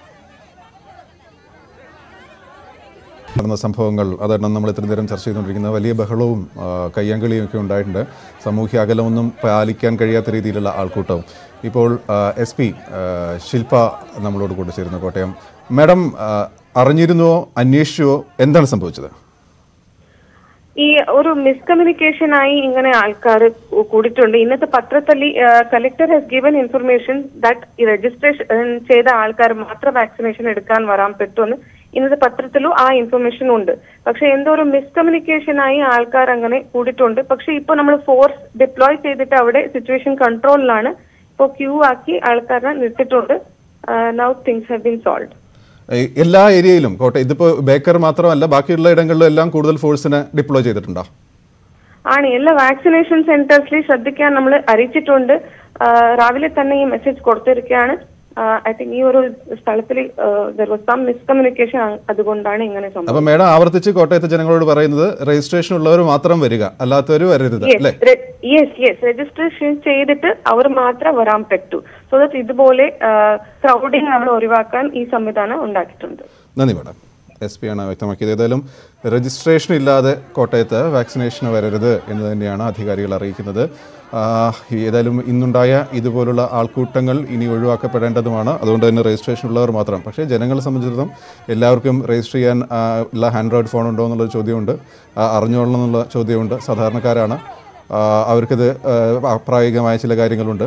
നടന്ന സംഭവങ്ങൾ അതാണ് നമ്മൾ ഇത്രയും നേരം ചർച്ച ചെയ്തുകൊണ്ടിരിക്കുന്ന വലിയ ബഹളവും ആ, കയ്യാങ്കളിയും ഒക്കെ ഉണ്ടായിട്ടുണ്ട് സാമൂഹ്യ അകലമൊന്നും പാലിക്കാൻ കഴിയാത്ത രീതിയിലുള്ള ആൾക്കൂട്ടവും ഇപ്പോൾ എസ് പി ശില്പ നമ്മളോട് കൂടെ ചേരുന്നു കോട്ടയം മാഡം ആ, അറിഞ്ഞിരുന്നുവോ അന്വേഷിച്ചുവോ എന്താണ് സംഭവിച്ചത് ഈ ഒരു മിസ്കമ്മ്യൂണിക്കേഷൻ ആയി ഇങ്ങനെ ആൾക്കാർ കൂടിയിട്ടുണ്ട് ഇന്നത്തെ പത്രത്തിൽ collector has given information that ഈ രജിസ്ട്രേഷൻ ചെയ്ത ആൾക്കാർ മാത്രം വാക്സിനേഷൻ എടുക്കാൻ വരാൻ പറ്റുമെന്ന് ഇന്നത്തെ പത്രത്തിലും ആ ഇൻഫർമേഷൻ ഉണ്ട് പക്ഷെ എന്തോ ഒരു മിസ്കമ്മ്യൂണിക്കേഷൻ ആയി ആൾക്കാർ അങ്ങനെ കൂടിയിട്ടുണ്ട് പക്ഷെ ഇപ്പൊ നമ്മൾ ഫോഴ്സ് ഡിപ്ലോയ് ചെയ്തിട്ട് അവിടെ സിറ്റുവേഷൻ കൺട്രോളിലാണ് ഇപ്പോൾ ക്യൂ ആക്കി ആൾക്കാരെ നിർത്തിയിട്ടുണ്ട് now things have been solve uh, എല്ലാ ഏരിയയിലും കോട്ടയം ഇതിപ്പോൾ ബേക്കർ മാത്രമല്ല ബാക്കിയുള്ള ഇടങ്ങളിലും എല്ലാം കൂടുതൽ ഫോഴ്സിനെ ഡിപ്ലോയ് ചെയ്തിട്ടുണ്ടോ ആണ് എല്ലാ വാക്സിനേഷൻ സെന്റേഴ്സിൽ ശ്രദ്ധിക്കാൻ നമ്മൾ അറിയിച്ചിട്ടുണ്ട് ആ, രാവിലെ തന്നെ ഈ മെസ്സേജ് കൊടുത്തിരിക്കുകയാണ് ഐ തിങ്ക് ഈ ഒരു സ്ഥലത്തിൽ ദർ വാസ് സം മിസ്കമ്മ്യൂണിക്കേഷൻ അതുകൊണ്ടാണ് ഇങ്ങനെ സംഭവം അപ്പൊ മേഡം ആവർത്തിച്ച് കോട്ടയത്തെ ജനങ്ങളോട് പറയുന്നത് രജിസ്ട്രേഷൻ ഉള്ളവർ മാത്രം വരിക അല്ലാത്തവർ വരരുത് അല്ലേ യെസ് യെസ് രജിസ്ട്രേഷൻ ചെയ്തിട്ട് അവർ മാത്രം വരാൻ പറ്റൂ സോ ദാറ്റ് ഇതുപോലെ ക്രൗഡിങ് നമ്മൾ ഒഴിവാക്കാൻ ഈ സംവിധാനം ഉണ്ടാക്കിയിട്ടുണ്ട് നന്ദി മാഡം എസ് പി ആണ് വ്യക്തമാക്കിയത് ഏതായാലും രജിസ്ട്രേഷൻ ഇല്ലാതെ കോട്ടയത്ത് വാക്സിനേഷന് വരരുത് എന്ന് തന്നെയാണ് അധികാരികൾ അറിയിക്കുന്നത് ആ, ഏതായാലും ഇന്നുണ്ടായ ഇതുപോലുള്ള ആൾക്കൂട്ടങ്ങൾ ഇനി ഒഴിവാക്കപ്പെടേണ്ടതുമാണ് അതുകൊണ്ട് തന്നെ രജിസ്ട്രേഷൻ ഉള്ളവർ മാത്രം പക്ഷേ ജനങ്ങളെ സംബന്ധിച്ചിടത്തോളം എല്ലാവർക്കും രജിസ്റ്റർ ചെയ്യാൻ ആ, ഉള്ള ആൻഡ്രോയിഡ് ഫോൺ ഉണ്ടോ എന്നുള്ള ചോദ്യമുണ്ട് ആ, അറിഞ്ഞോളണം എന്നുള്ള ചോദ്യമുണ്ട് സാധാരണക്കാരാണ് ആ, അവർക്കിത് ആ, പ്രായോഗികമായ ചില കാര്യങ്ങളുണ്ട്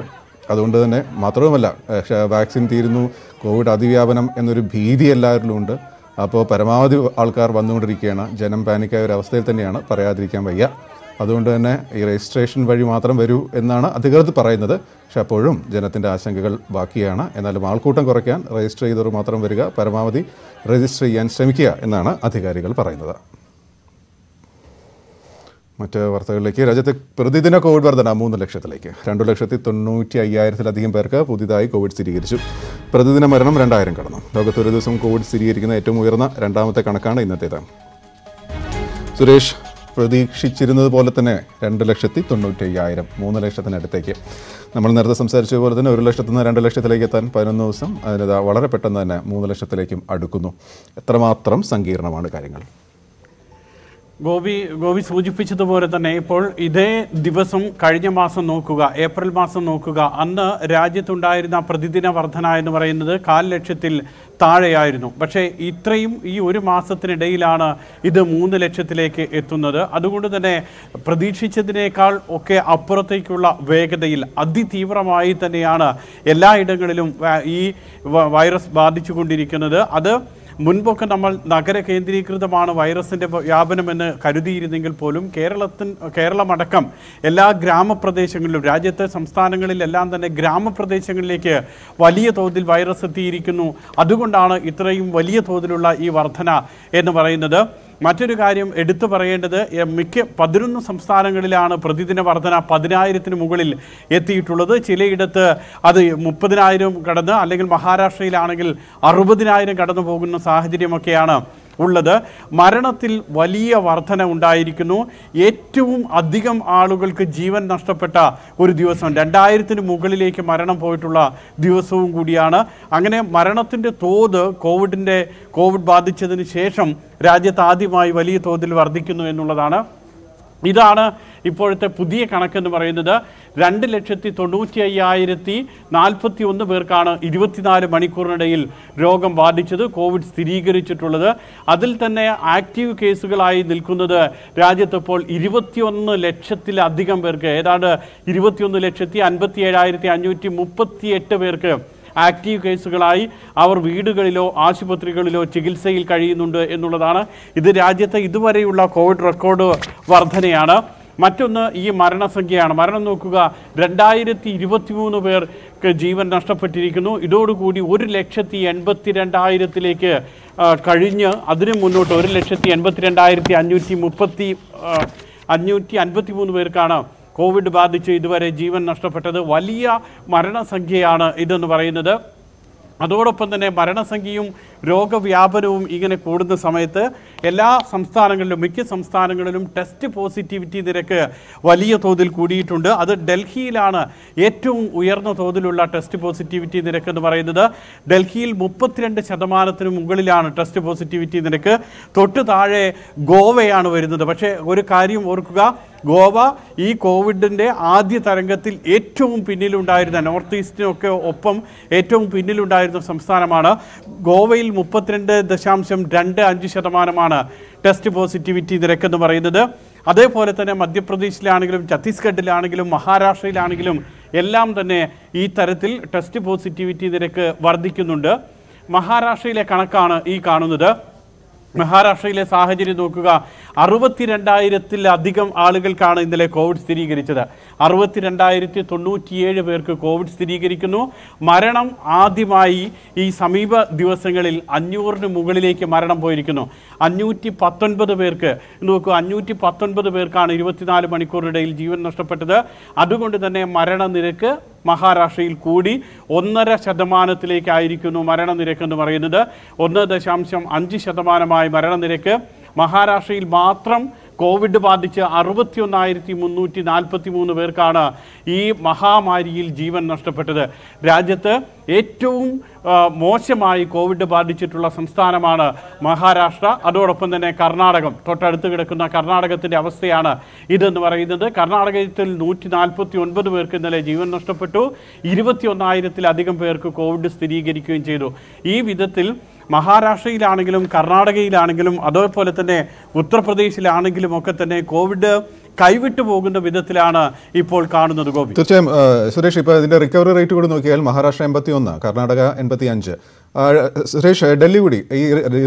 അതുകൊണ്ട് തന്നെ മാത്രവുമല്ല ഏഹ്, ഷ- വാക്സിൻ തീരുന്നു കോവിഡ് അതിവ്യാപനം എന്നൊരു ഭീതി എല്ലാവരിലും ഉണ്ട് അപ്പോൾ പരമാവധി ആൾക്കാർ വന്നുകൊണ്ടിരിക്കുകയാണ് ജനം പാനിക്കായ ഒരു അവസ്ഥയിൽ തന്നെയാണ് പറയാതിരിക്കാൻ വയ്യ അതുകൊണ്ട് തന്നെ ഈ രജിസ്ട്രേഷൻ വഴി മാത്രം വരൂ എന്നാണ് അധികൃതർ പറയുന്നത് പക്ഷെ അപ്പോഴും ജനത്തിൻ്റെ ആശങ്കകൾ ബാക്കിയാണ് എന്നാലും ആൾക്കൂട്ടം കുറയ്ക്കാൻ രജിസ്റ്റർ ചെയ്തവർ മാത്രം വരിക പരമാവധി രജിസ്റ്റർ ചെയ്യാൻ ശ്രമിക്കുക എന്നാണ് അധികാരികൾ പറയുന്നത് മറ്റ് വാർത്തകളിലേക്ക് രാജ്യത്തെ പ്രതിദിന കോവിഡ് വർധന മൂന്ന് ലക്ഷത്തിലേക്ക് രണ്ടു ലക്ഷത്തി തൊണ്ണൂറ്റി അയ്യായിരത്തിലധികം പേർക്ക് പുതിയതായി കോവിഡ് സ്ഥിരീകരിച്ചു പ്രതിദിന മരണം രണ്ടായിരം കടന്നു ലോകത്ത് ഒരു ദിവസം കോവിഡ് സ്ഥിരീകരിക്കുന്ന ഏറ്റവും ഉയർന്ന രണ്ടാമത്തെ കണക്കാണ് ഇന്നത്തേത് സുരേഷ് പ്രതീക്ഷിച്ചിരുന്നത് പോലെ തന്നെ രണ്ട് ലക്ഷത്തി തൊണ്ണൂറ്റി അയ്യായിരം മൂന്ന് ലക്ഷത്തിനടുത്തേക്ക് നമ്മൾ നേരത്തെ സംസാരിച്ച പോലെ തന്നെ ഒരു ലക്ഷത്തിൽ നിന്ന് രണ്ട് ലക്ഷത്തിലേക്ക് എത്താൻ പതിനൊന്ന് ദിവസം അതിന് വളരെ പെട്ടെന്ന് തന്നെ മൂന്ന് ലക്ഷത്തിലേക്കും അടുക്കുന്നു എത്രമാത്രം സങ്കീർണമാണ് കാര്യങ്ങൾ ഗോപി ഗോപി സൂചിപ്പിച്ചതുപോലെ തന്നെ ഇപ്പോൾ ഇതേ ദിവസം കഴിഞ്ഞ മാസം നോക്കുക ഏപ്രിൽ മാസം നോക്കുക അന്ന് രാജ്യത്തുണ്ടായിരുന്ന പ്രതിദിന വർധന എന്ന് പറയുന്നത് കാൽ ലക്ഷത്തിൽ താഴെയായിരുന്നു പക്ഷേ ഇത്രയും ഈ ഒരു മാസത്തിനിടയിലാണ് ഇത് മൂന്ന് ലക്ഷത്തിലേക്ക് എത്തുന്നത് അതുകൊണ്ട് തന്നെ പ്രതീക്ഷിച്ചതിനേക്കാൾ ഒക്കെ അപ്പുറത്തേക്കുള്ള വേഗതയിൽ അതിതീവ്രമായി തന്നെയാണ് എല്ലായിടങ്ങളിലും വ- ഈ വ- വൈറസ് ബാധിച്ചുകൊണ്ടിരിക്കുന്നത് അത് മുൻപൊക്കെ നമ്മൾ നഗര കേന്ദ്രീകൃതമാണ് വൈറസിന്റെ വ്യാപനമെന്ന് കരുതിയിരുന്നെങ്കിൽ പോലും കേരളത്തിൻ കേരളമടക്കം എല്ലാ ഗ്രാമപ്രദേശങ്ങളിലും രാജ്യത്തെ സംസ്ഥാനങ്ങളിലെല്ലാം തന്നെ ഗ്രാമപ്രദേശങ്ങളിലേക്ക് വലിയ തോതിൽ വൈറസ് എത്തിയിരിക്കുന്നു അതുകൊണ്ടാണ് ഇത്രയും വലിയ തോതിലുള്ള ഈ വർധന എന്ന് പറയുന്നത് മറ്റൊരു കാര്യം എടുത്തു പറയേണ്ടത് എ, മിക്ക പതിനൊന്ന് സംസ്ഥാനങ്ങളിലാണ് പ്രതിദിന വർധന പതിനായിരത്തിന് മുകളിൽ എത്തിയിട്ടുള്ളത് ചിലയിടത്ത് അത് മുപ്പതിനായിരം കടന്ന് അല്ലെങ്കിൽ മഹാരാഷ്ട്രയിലാണെങ്കിൽ അറുപതിനായിരം കടന്നു പോകുന്ന സാഹചര്യമൊക്കെയാണ് ഉള്ളത് മരണത്തിൽ വലിയ വർധന ഉണ്ടായിരിക്കുന്നു ഏറ്റവും അധികം ആളുകൾക്ക് ജീവൻ നഷ്ടപ്പെട്ട ഒരു ദിവസം രണ്ടായിരത്തിന് മുകളിലേക്ക് മരണം പോയിട്ടുള്ള ദിവസവും കൂടിയാണ് അങ്ങനെ മരണത്തിൻ്റെ തോത് കോവിഡിൻ്റെ കോവിഡ് ബാധിച്ചതിന് ശേഷം രാജ്യത്ത് ആദ്യമായി വലിയ തോതിൽ വർദ്ധിക്കുന്നു എന്നുള്ളതാണ് ഇതാണ് ഇപ്പോഴത്തെ പുതിയ കണക്കെന്ന് പറയുന്നത് രണ്ട് ലക്ഷത്തി തൊണ്ണൂറ്റി അയ്യായിരത്തി നാൽപ്പത്തി ഒന്ന് പേർക്കാണ് ഇരുപത്തിനാല് മണിക്കൂറിനിടയിൽ രോഗം ബാധിച്ചത് കോവിഡ് സ്ഥിരീകരിച്ചിട്ടുള്ളത് അതിൽ തന്നെ ആക്റ്റീവ് കേസുകളായി നിൽക്കുന്നത് രാജ്യത്ത് ഇപ്പോൾ ഇരുപത്തിയൊന്ന് ലക്ഷത്തിലധികം പേർക്ക് ഏതാണ്ട് ഇരുപത്തിയൊന്ന് ലക്ഷത്തി അൻപത്തി ഏഴായിരത്തി അഞ്ഞൂറ്റി മുപ്പത്തി എട്ട് പേർക്ക് ആക്റ്റീവ് കേസുകളായി അവർ വീടുകളിലോ ആശുപത്രികളിലോ ചികിത്സയിൽ കഴിയുന്നുണ്ട് എന്നുള്ളതാണ് ഇത് രാജ്യത്തെ ഇതുവരെയുള്ള കോവിഡ് റെക്കോർഡ് വർധനയാണ് മറ്റൊന്ന് ഈ മരണസംഖ്യയാണ് മരണം നോക്കുക രണ്ടായിരത്തി ഇരുപത്തി മൂന്ന് പേർക്ക് ജീവൻ നഷ്ടപ്പെട്ടിരിക്കുന്നു ഇതോടുകൂടി ഒരു ലക്ഷത്തി എൺപത്തി രണ്ടായിരത്തിലേക്ക് ആ, കഴിഞ്ഞ് അതിനു മുന്നോട്ട് ഒരു ലക്ഷത്തി എൺപത്തി രണ്ടായിരത്തി അഞ്ഞൂറ്റി മുപ്പത്തി ആ, അഞ്ഞൂറ്റി അൻപത്തി മൂന്ന് പേർക്കാണ് കോവിഡ് ബാധിച്ച് ഇതുവരെ ജീവൻ നഷ്ടപ്പെട്ടത് വലിയ മരണസംഖ്യയാണ് ഇതെന്ന് പറയുന്നത് അതോടൊപ്പം തന്നെ മരണസംഖ്യയും രോഗവ്യാപനവും ഇങ്ങനെ കൂടുന്ന സമയത്ത് എല്ലാ സംസ്ഥാനങ്ങളിലും മിക്ക സംസ്ഥാനങ്ങളിലും ടെസ്റ്റ് പോസിറ്റിവിറ്റി നിരക്ക് വലിയ തോതിൽ കൂടിയിട്ടുണ്ട് അത് ഡൽഹിയിലാണ് ഏറ്റവും ഉയർന്ന തോതിലുള്ള ടെസ്റ്റ് പോസിറ്റിവിറ്റി നിരക്ക് എന്ന് പറയുന്നത് ഡൽഹിയിൽ മുപ്പത്തിരണ്ട് ശതമാനത്തിന് മുകളിലാണ് ടെസ്റ്റ് പോസിറ്റിവിറ്റി നിരക്ക് തൊട്ട് താഴെ ഗോവയാണ് വരുന്നത് പക്ഷേ ഒരു കാര്യം ഓർക്കുക ഗോവ ഈ കോവിഡിൻ്റെ ആദ്യ തരംഗത്തിൽ ഏറ്റവും പിന്നിലുണ്ടായിരുന്ന നോർത്ത് ഈസ്റ്റിനൊക്കെ ഒപ്പം ഏറ്റവും പിന്നിലുണ്ടായിരുന്ന സംസ്ഥാനമാണ് ഗോവയിൽ മുപ്പത്തിരണ്ട് ദശാംശം രണ്ട് അഞ്ച് ശതമാനമാണ് ടെസ്റ്റ് പോസിറ്റിവിറ്റി നിരക്കെന്ന് പറയുന്നത് അതേപോലെ തന്നെ മധ്യപ്രദേശിലാണെങ്കിലും ഛത്തീസ്ഗഡിലാണെങ്കിലും മഹാരാഷ്ട്രയിലാണെങ്കിലും എല്ലാം തന്നെ ഈ തരത്തിൽ ടെസ്റ്റ് പോസിറ്റിവിറ്റി നിരക്ക് വർദ്ധിക്കുന്നുണ്ട് മഹാരാഷ്ട്രയിലെ കണക്കാണ് ഈ കാണുന്നത് മഹാരാഷ്ട്രയിലെ സാഹചര്യം നോക്കുക അറുപത്തിരണ്ടായിരത്തിലധികം ആളുകൾക്കാണ് ഇന്നലെ കോവിഡ് സ്ഥിരീകരിച്ചത് അറുപത്തിരണ്ടായിരത്തി തൊണ്ണൂറ്റിയേഴ് പേർക്ക് കോവിഡ് സ്ഥിരീകരിക്കുന്നു മരണം ആദ്യമായി ഈ സമീപ ദിവസങ്ങളിൽ അഞ്ഞൂറിന് മുകളിലേക്ക് മരണം പോയിരിക്കുന്നു അഞ്ഞൂറ്റി പത്തൊൻപത് പേർക്ക് നോക്കൂ അഞ്ഞൂറ്റി പത്തൊൻപത് പേർക്കാണ് ഇരുപത്തിനാല് മണിക്കൂറിനിടയിൽ ജീവൻ നഷ്ടപ്പെട്ടത് അതുകൊണ്ട് തന്നെ മരണനിരക്ക് മഹാരാഷ്ട്രയിൽ കൂടി ഒന്നര ശതമാനത്തിലേക്കായിരിക്കുന്നു മരണനിരക്ക് എന്ന് പറയുന്നത് ഒന്ന് ദശാംശം അഞ്ച് ശതമാനമായി മരണനിരക്ക് മഹാരാഷ്ട്രയിൽ മാത്രം കോവിഡ് ബാധിച്ച് അറുപത്തിയൊന്നായിരത്തി മുന്നൂറ്റി നാൽപ്പത്തി മൂന്ന് പേർക്കാണ് ഈ മഹാമാരിയിൽ ജീവൻ നഷ്ടപ്പെട്ടത് രാജ്യത്ത് ഏറ്റവും ആ, മോശമായി കോവിഡ് ബാധിച്ചിട്ടുള്ള സംസ്ഥാനമാണ് മഹാരാഷ്ട്ര അതോടൊപ്പം തന്നെ കർണാടകം തൊട്ടടുത്ത് കിടക്കുന്ന കർണാടകത്തിൻ്റെ അവസ്ഥയാണ് ഇതെന്ന് പറയുന്നത് കർണാടകത്തിൽ നൂറ്റി നാൽപ്പത്തി ഒൻപത് പേർക്ക് ഇന്നലെ ജീവൻ നഷ്ടപ്പെട്ടു ഇരുപത്തി ഒന്നായിരത്തിലധികം പേർക്ക് കോവിഡ് സ്ഥിരീകരിക്കുകയും ചെയ്തു ഈ വിധത്തിൽ മഹാരാഷ്ട്രയിലാണെങ്കിലും കർണാടകയിലാണെങ്കിലും അതേപോലെ തന്നെ ഉത്തർപ്രദേശിലാണെങ്കിലും ഒക്കെ തന്നെ കോവിഡ് കൈവിട്ടു പോകുന്ന വിധത്തിലാണ് ഇപ്പോൾ കാണുന്നത് ഗോപി തീർച്ചയായും ആ, സുരേഷ് ഇപ്പോൾ ഇതിന്റെ റിക്കവറി റേറ്റ് കൂടി നോക്കിയാൽ മഹാരാഷ്ട്ര എൺപത്തി ഒന്ന് കർണാടക എൺപത്തി അഞ്ച് സുരേഷ് ഡൽഹി കൂടി ഈ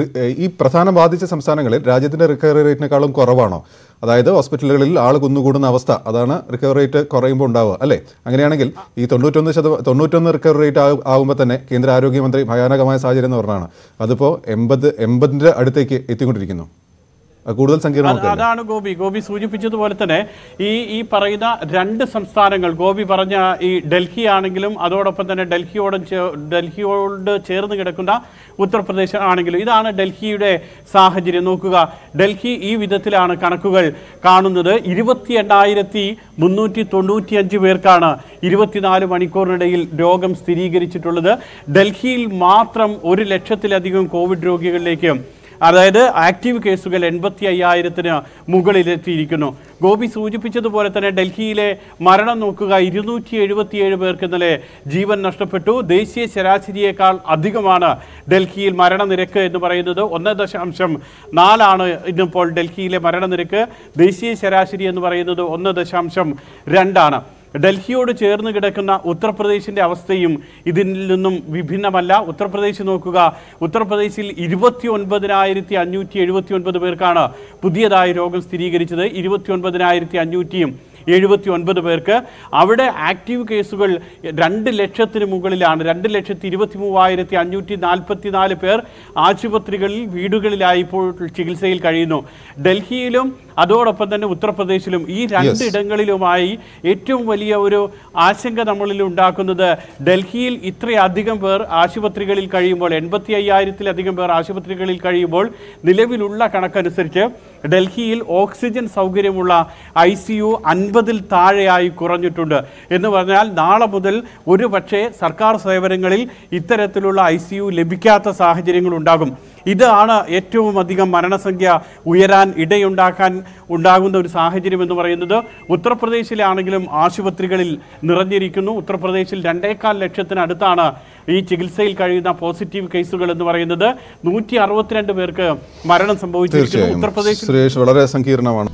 ഈ പ്രധാന ബാധിച്ച സംസ്ഥാനങ്ങളിൽ രാജ്യത്തിന്റെ റിക്കവറി റേറ്റിനേക്കാളും കുറവാണോ അതായത് ഹോസ്പിറ്റലുകളിൽ ആൾ കുന്നുകൂടുന്ന അവസ്ഥ അതാണ് റിക്കവറി റേറ്റ് കുറയുമ്പോൾ ഉണ്ടാവുക അല്ലേ അങ്ങനെയാണെങ്കിൽ ഈ തൊണ്ണൂറ്റൊന്ന് ശതമാനം തൊണ്ണൂറ്റൊന്ന് റിക്കവറി റേറ്റ് ആകുമ്പോൾ തന്നെ കേന്ദ്ര ആരോഗ്യമന്ത്രി ഭയാനകമായ സാഹചര്യം എന്ന് പറഞ്ഞാണ് അതിപ്പോൾ എൺപത് എൺപതിൻ്റെ അടുത്തേക്ക് എത്തിക്കൊണ്ടിരിക്കുന്നു അത് കൂടുതൽ അത് സങ്കീർണമാക്കുക അതാണ് ഗോപി ഗോപി സൂചിപ്പിച്ചതുപോലെ തന്നെ ഈ ഈ പറയുന്ന രണ്ട് സംസ്ഥാനങ്ങൾ ഗോപി പറഞ്ഞ ഈ ഡൽഹി ആണെങ്കിലും അതോടൊപ്പം തന്നെ ഡൽഹിയോട് ചേ- ഡൽഹിയോട് ചേർന്ന് കിടക്കുന്ന ഉത്തർപ്രദേശ് ആണെങ്കിലും ഇതാണ് ഡൽഹിയുടെ സാഹചര്യം നോക്കുക ഡൽഹി ഈ വിധത്തിലാണ് കണക്കുകൾ കാണുന്നത് ഇരുപത്തി എണ്ണായിരത്തി മുന്നൂറ്റി തൊണ്ണൂറ്റിയഞ്ച് പേർക്കാണ് ഇരുപത്തിനാല് മണിക്കൂറിനിടയിൽ രോഗം സ്ഥിരീകരിച്ചിട്ടുള്ളത് ഡൽഹിയിൽ മാത്രം ഒരു ലക്ഷത്തിലധികം കോവിഡ് രോഗികളിലേക്ക് അതായത് ആക്റ്റീവ് കേസുകൾ എൺപത്തി അയ്യായിരത്തിന് മുകളിലെത്തിയിരിക്കുന്നു ഗോപി സൂചിപ്പിച്ചതുപോലെ തന്നെ ഡൽഹിയിലെ മരണം നോക്കുക ഇരുന്നൂറ്റി എഴുപത്തിയേഴ് പേർക്ക് ഇന്നലെ ജീവൻ നഷ്ടപ്പെട്ടു ദേശീയ ശരാശരിയേക്കാൾ അധികമാണ് ഡൽഹിയിൽ മരണനിരക്ക് എന്ന് പറയുന്നത് ഒന്ന് ദശാംശം നാലാണ് ഇന്നിപ്പോൾ ഡൽഹിയിലെ മരണനിരക്ക് ദേശീയ ശരാശരി എന്ന് പറയുന്നത് ഒന്ന് ദശാംശം രണ്ടാണ് ഡൽഹിയോട് ചേർന്ന് കിടക്കുന്ന ഉത്തർപ്രദേശിന്റെ അവസ്ഥയും ഇതിൽ നിന്നും വിഭിന്നമല്ല ഉത്തർപ്രദേശ് നോക്കുക ഉത്തർപ്രദേശിൽ ഇരുപത്തി ഒൻപതിനായിരത്തി അഞ്ഞൂറ്റി എഴുപത്തി ഒൻപത് പേർക്കാണ് പുതിയതായി രോഗം സ്ഥിരീകരിച്ചത് ഇരുപത്തി ഒൻപതിനായിരത്തി അഞ്ഞൂറ്റിയും എഴുപത്തി ഒൻപത് പേർക്ക് അവിടെ ആക്റ്റീവ് കേസുകൾ രണ്ട് ലക്ഷത്തിന് മുകളിലാണ് രണ്ട് ലക്ഷത്തി ഇരുപത്തി മൂവായിരത്തി അഞ്ഞൂറ്റി നാൽപ്പത്തി നാല് പേർ ആശുപത്രികളിൽ വീടുകളിലായി ഇപ്പോൾ ചികിത്സയിൽ കഴിയുന്നു ഡൽഹിയിലും അതോടൊപ്പം തന്നെ ഉത്തർപ്രദേശിലും ഈ രണ്ട് ഇടങ്ങളിലുമായി ഏറ്റവും വലിയ ഒരു ആശങ്ക നമ്മളിൽ ഉണ്ടാക്കുന്നത് ഡൽഹിയിൽ ഇത്രയധികം പേർ ആശുപത്രികളിൽ കഴിയുമ്പോൾ എൺപത്തി അയ്യായിരത്തിലധികം പേർ ആശുപത്രികളിൽ കഴിയുമ്പോൾ നിലവിലുള്ള കണക്കനുസരിച്ച് ഡൽഹിയിൽ ഓക്സിജൻ സൗകര്യമുള്ള ഐ സി യു അൻപതിൽ താഴെയായി കുറഞ്ഞിട്ടുണ്ട് എന്ന് പറഞ്ഞാൽ നാളെ മുതൽ ഒരു പക്ഷേ സർക്കാർ സേവനങ്ങളിൽ ഇത്തരത്തിലുള്ള ഐ സി യു ലഭിക്കാത്ത സാഹചര്യങ്ങൾ ഉണ്ടാകും ഇതാണ് ഏറ്റവും അധികം മരണസംഖ്യ ഉയരാൻ ഇടയുണ്ടാക്കാൻ ഉണ്ടാകുന്ന ഒരു സാഹചര്യം എന്ന് പറയുന്നത് ഉത്തർപ്രദേശിലാണെങ്കിലും ആശുപത്രികളിൽ നിറഞ്ഞിരിക്കുന്നു ഉത്തർപ്രദേശിൽ രണ്ടേകാൽ ലക്ഷത്തിനടുത്താണ് ഈ ചികിത്സയിൽ കഴിയുന്ന പോസിറ്റീവ് കേസുകൾ എന്ന് പറയുന്നത് നൂറ്റി അറുപത്തിരണ്ട് പേർക്ക് മരണം സംഭവിച്ചിരിക്കുന്നു തീർച്ചയായും ഉത്തർപ്രദേശിൽ സുരേഷ് വളരെ സങ്കീർണമാണ്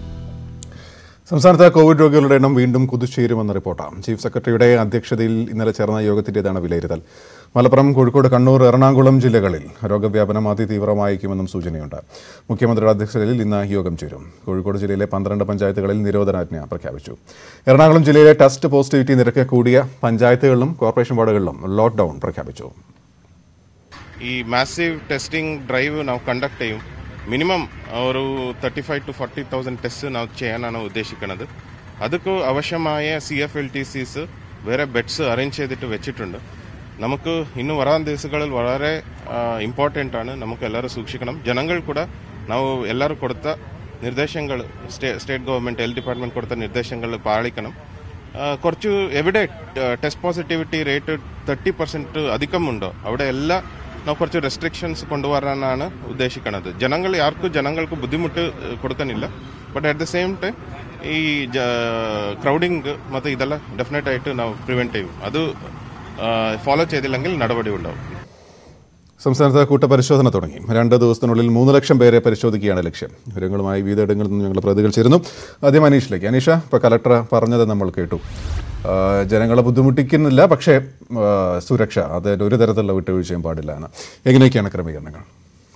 സംസ്ഥാനത്ത് കോവിഡ് രോഗികളുടെ എണ്ണം വീണ്ടും കുതിച്ചുയരുമെന്ന റിപ്പോർട്ടാണ് ചീഫ് സെക്രട്ടറിയുടെ അധ്യക്ഷതയിൽ ഇന്നലെ ചേർന്ന യോഗത്തിൻ്റെതാണ് വിലയിരുത്തൽ മലപ്പുറം കോഴിക്കോട് കണ്ണൂർ എറണാകുളം ജില്ലകളിൽ രോഗവ്യാപനം അതിതീവ്രമായിരിക്കുമെന്നും സൂചനയുണ്ട് മുഖ്യമന്ത്രിയുടെ അധ്യക്ഷതയിൽ ഇന്ന് യോഗം ചേരും കോഴിക്കോട് ജില്ലയിലെ പന്ത്രണ്ട് പഞ്ചായത്തുകളിൽ നിരോധനാജ്ഞ പ്രഖ്യാപിച്ചു എറണാകുളം ജില്ലയിലെ ടെസ്റ്റ് പോസിറ്റിവിറ്റി നിരക്ക് കൂടിയ പഞ്ചായത്തുകളിലും കോർപ്പറേഷൻ വാർഡുകളിലും ലോക്ക്ഡൌൺ പ്രഖ്യാപിച്ചു ಈ ಮ್ಯಾಸಿವ್ ಟೆಸ್ಟಿಂಗ್ ಡ್ರೈವ್ ನಾವು ಕಂಡಕ್ಟ್ ചെയ്യും മിനിമം ഒരു thirty five to forty thousand test ನಾವು ചെയ്യാനാണ് ഉദ്ദേശിക്കുന്നത് ಅದಕ್ಕೂ ആവശ്യമായ C F L T Cs വേറെ ബെഡ്സ് അറേഞ്ച് ചെയ്തിട്ട് വെച്ചിട്ടുണ്ട് നമുക്ക് ഇന്ന് വരാൻ ദിവസങ്ങളിൽ വളരെ ഇമ്പോർട്ടൻ്റ് ആണ് നമുക്ക് എല്ലാവരും സൂക്ഷിക്കണം ജനങ്ങൾ ಕೂಡ ನಾವು ಎಲ್ಲರೂ കൊടുത്ത നിർദ്ദേശങ്ങൾ stay state government health department കൊടുത്ത നിർദ്ദേശങ്ങൾ പാലിക്കണം ആ, കുറച്ച് എവിടെ test positivity rate thirty percent അധികമുണ്ടോ അവിടെ എല്ലാ ನಾವು കുറച്ച് റെസ്ട്രിക്ഷൻസ് കൊണ്ടുവരാനാണ് ഉദ്ദേശിക്കുന്നത് ജനങ്ങൾ ആർക്കും ജനങ്ങൾക്ക് ബുദ്ധിമുട്ട് ഏഹ്, കൊടുക്കാനില്ല but at the same time ഈ ക്രൗഡിങ് ಮತ್ತು ಇದೆಲ್ಲ ಡೆಫಿನೆಟ್ ಆയിട്ട് ನಾವು ಪ್ರಿವೆಂಟ್ ചെയ്യും അത് ഫോളോ ചെയ്തില്ലെങ്കിൽ നടപടി ഉണ്ടാവും സംസ്ഥാനത്ത് കൂട്ടപരിശോധന തുടങ്ങി രണ്ട് ദിവസത്തിനുള്ളിൽ മൂന്ന് ലക്ഷം പേരെ പരിശോധിക്കുകയാണ് ലക്ഷ്യം വിവരങ്ങളുമായി വിവിധയിടങ്ങളിൽ നിന്ന് ഞങ്ങൾ പ്രതികൾ ചേരുന്നു ആദ്യം അനീഷിലേക്ക് അനീഷ ഇപ്പോൾ കലക്ടർ പറഞ്ഞത് നമ്മൾ കേട്ടു ആ, ജനങ്ങളെ ബുദ്ധിമുട്ടിക്കുന്നില്ല പക്ഷേ ആ, സുരക്ഷ അത് ഒരു തരത്തിലുള്ള വിട്ടുവീഴ്ചയും പാടില്ല എന്ന് എങ്ങനെയൊക്കെയാണ് ക്രമീകരണങ്ങൾ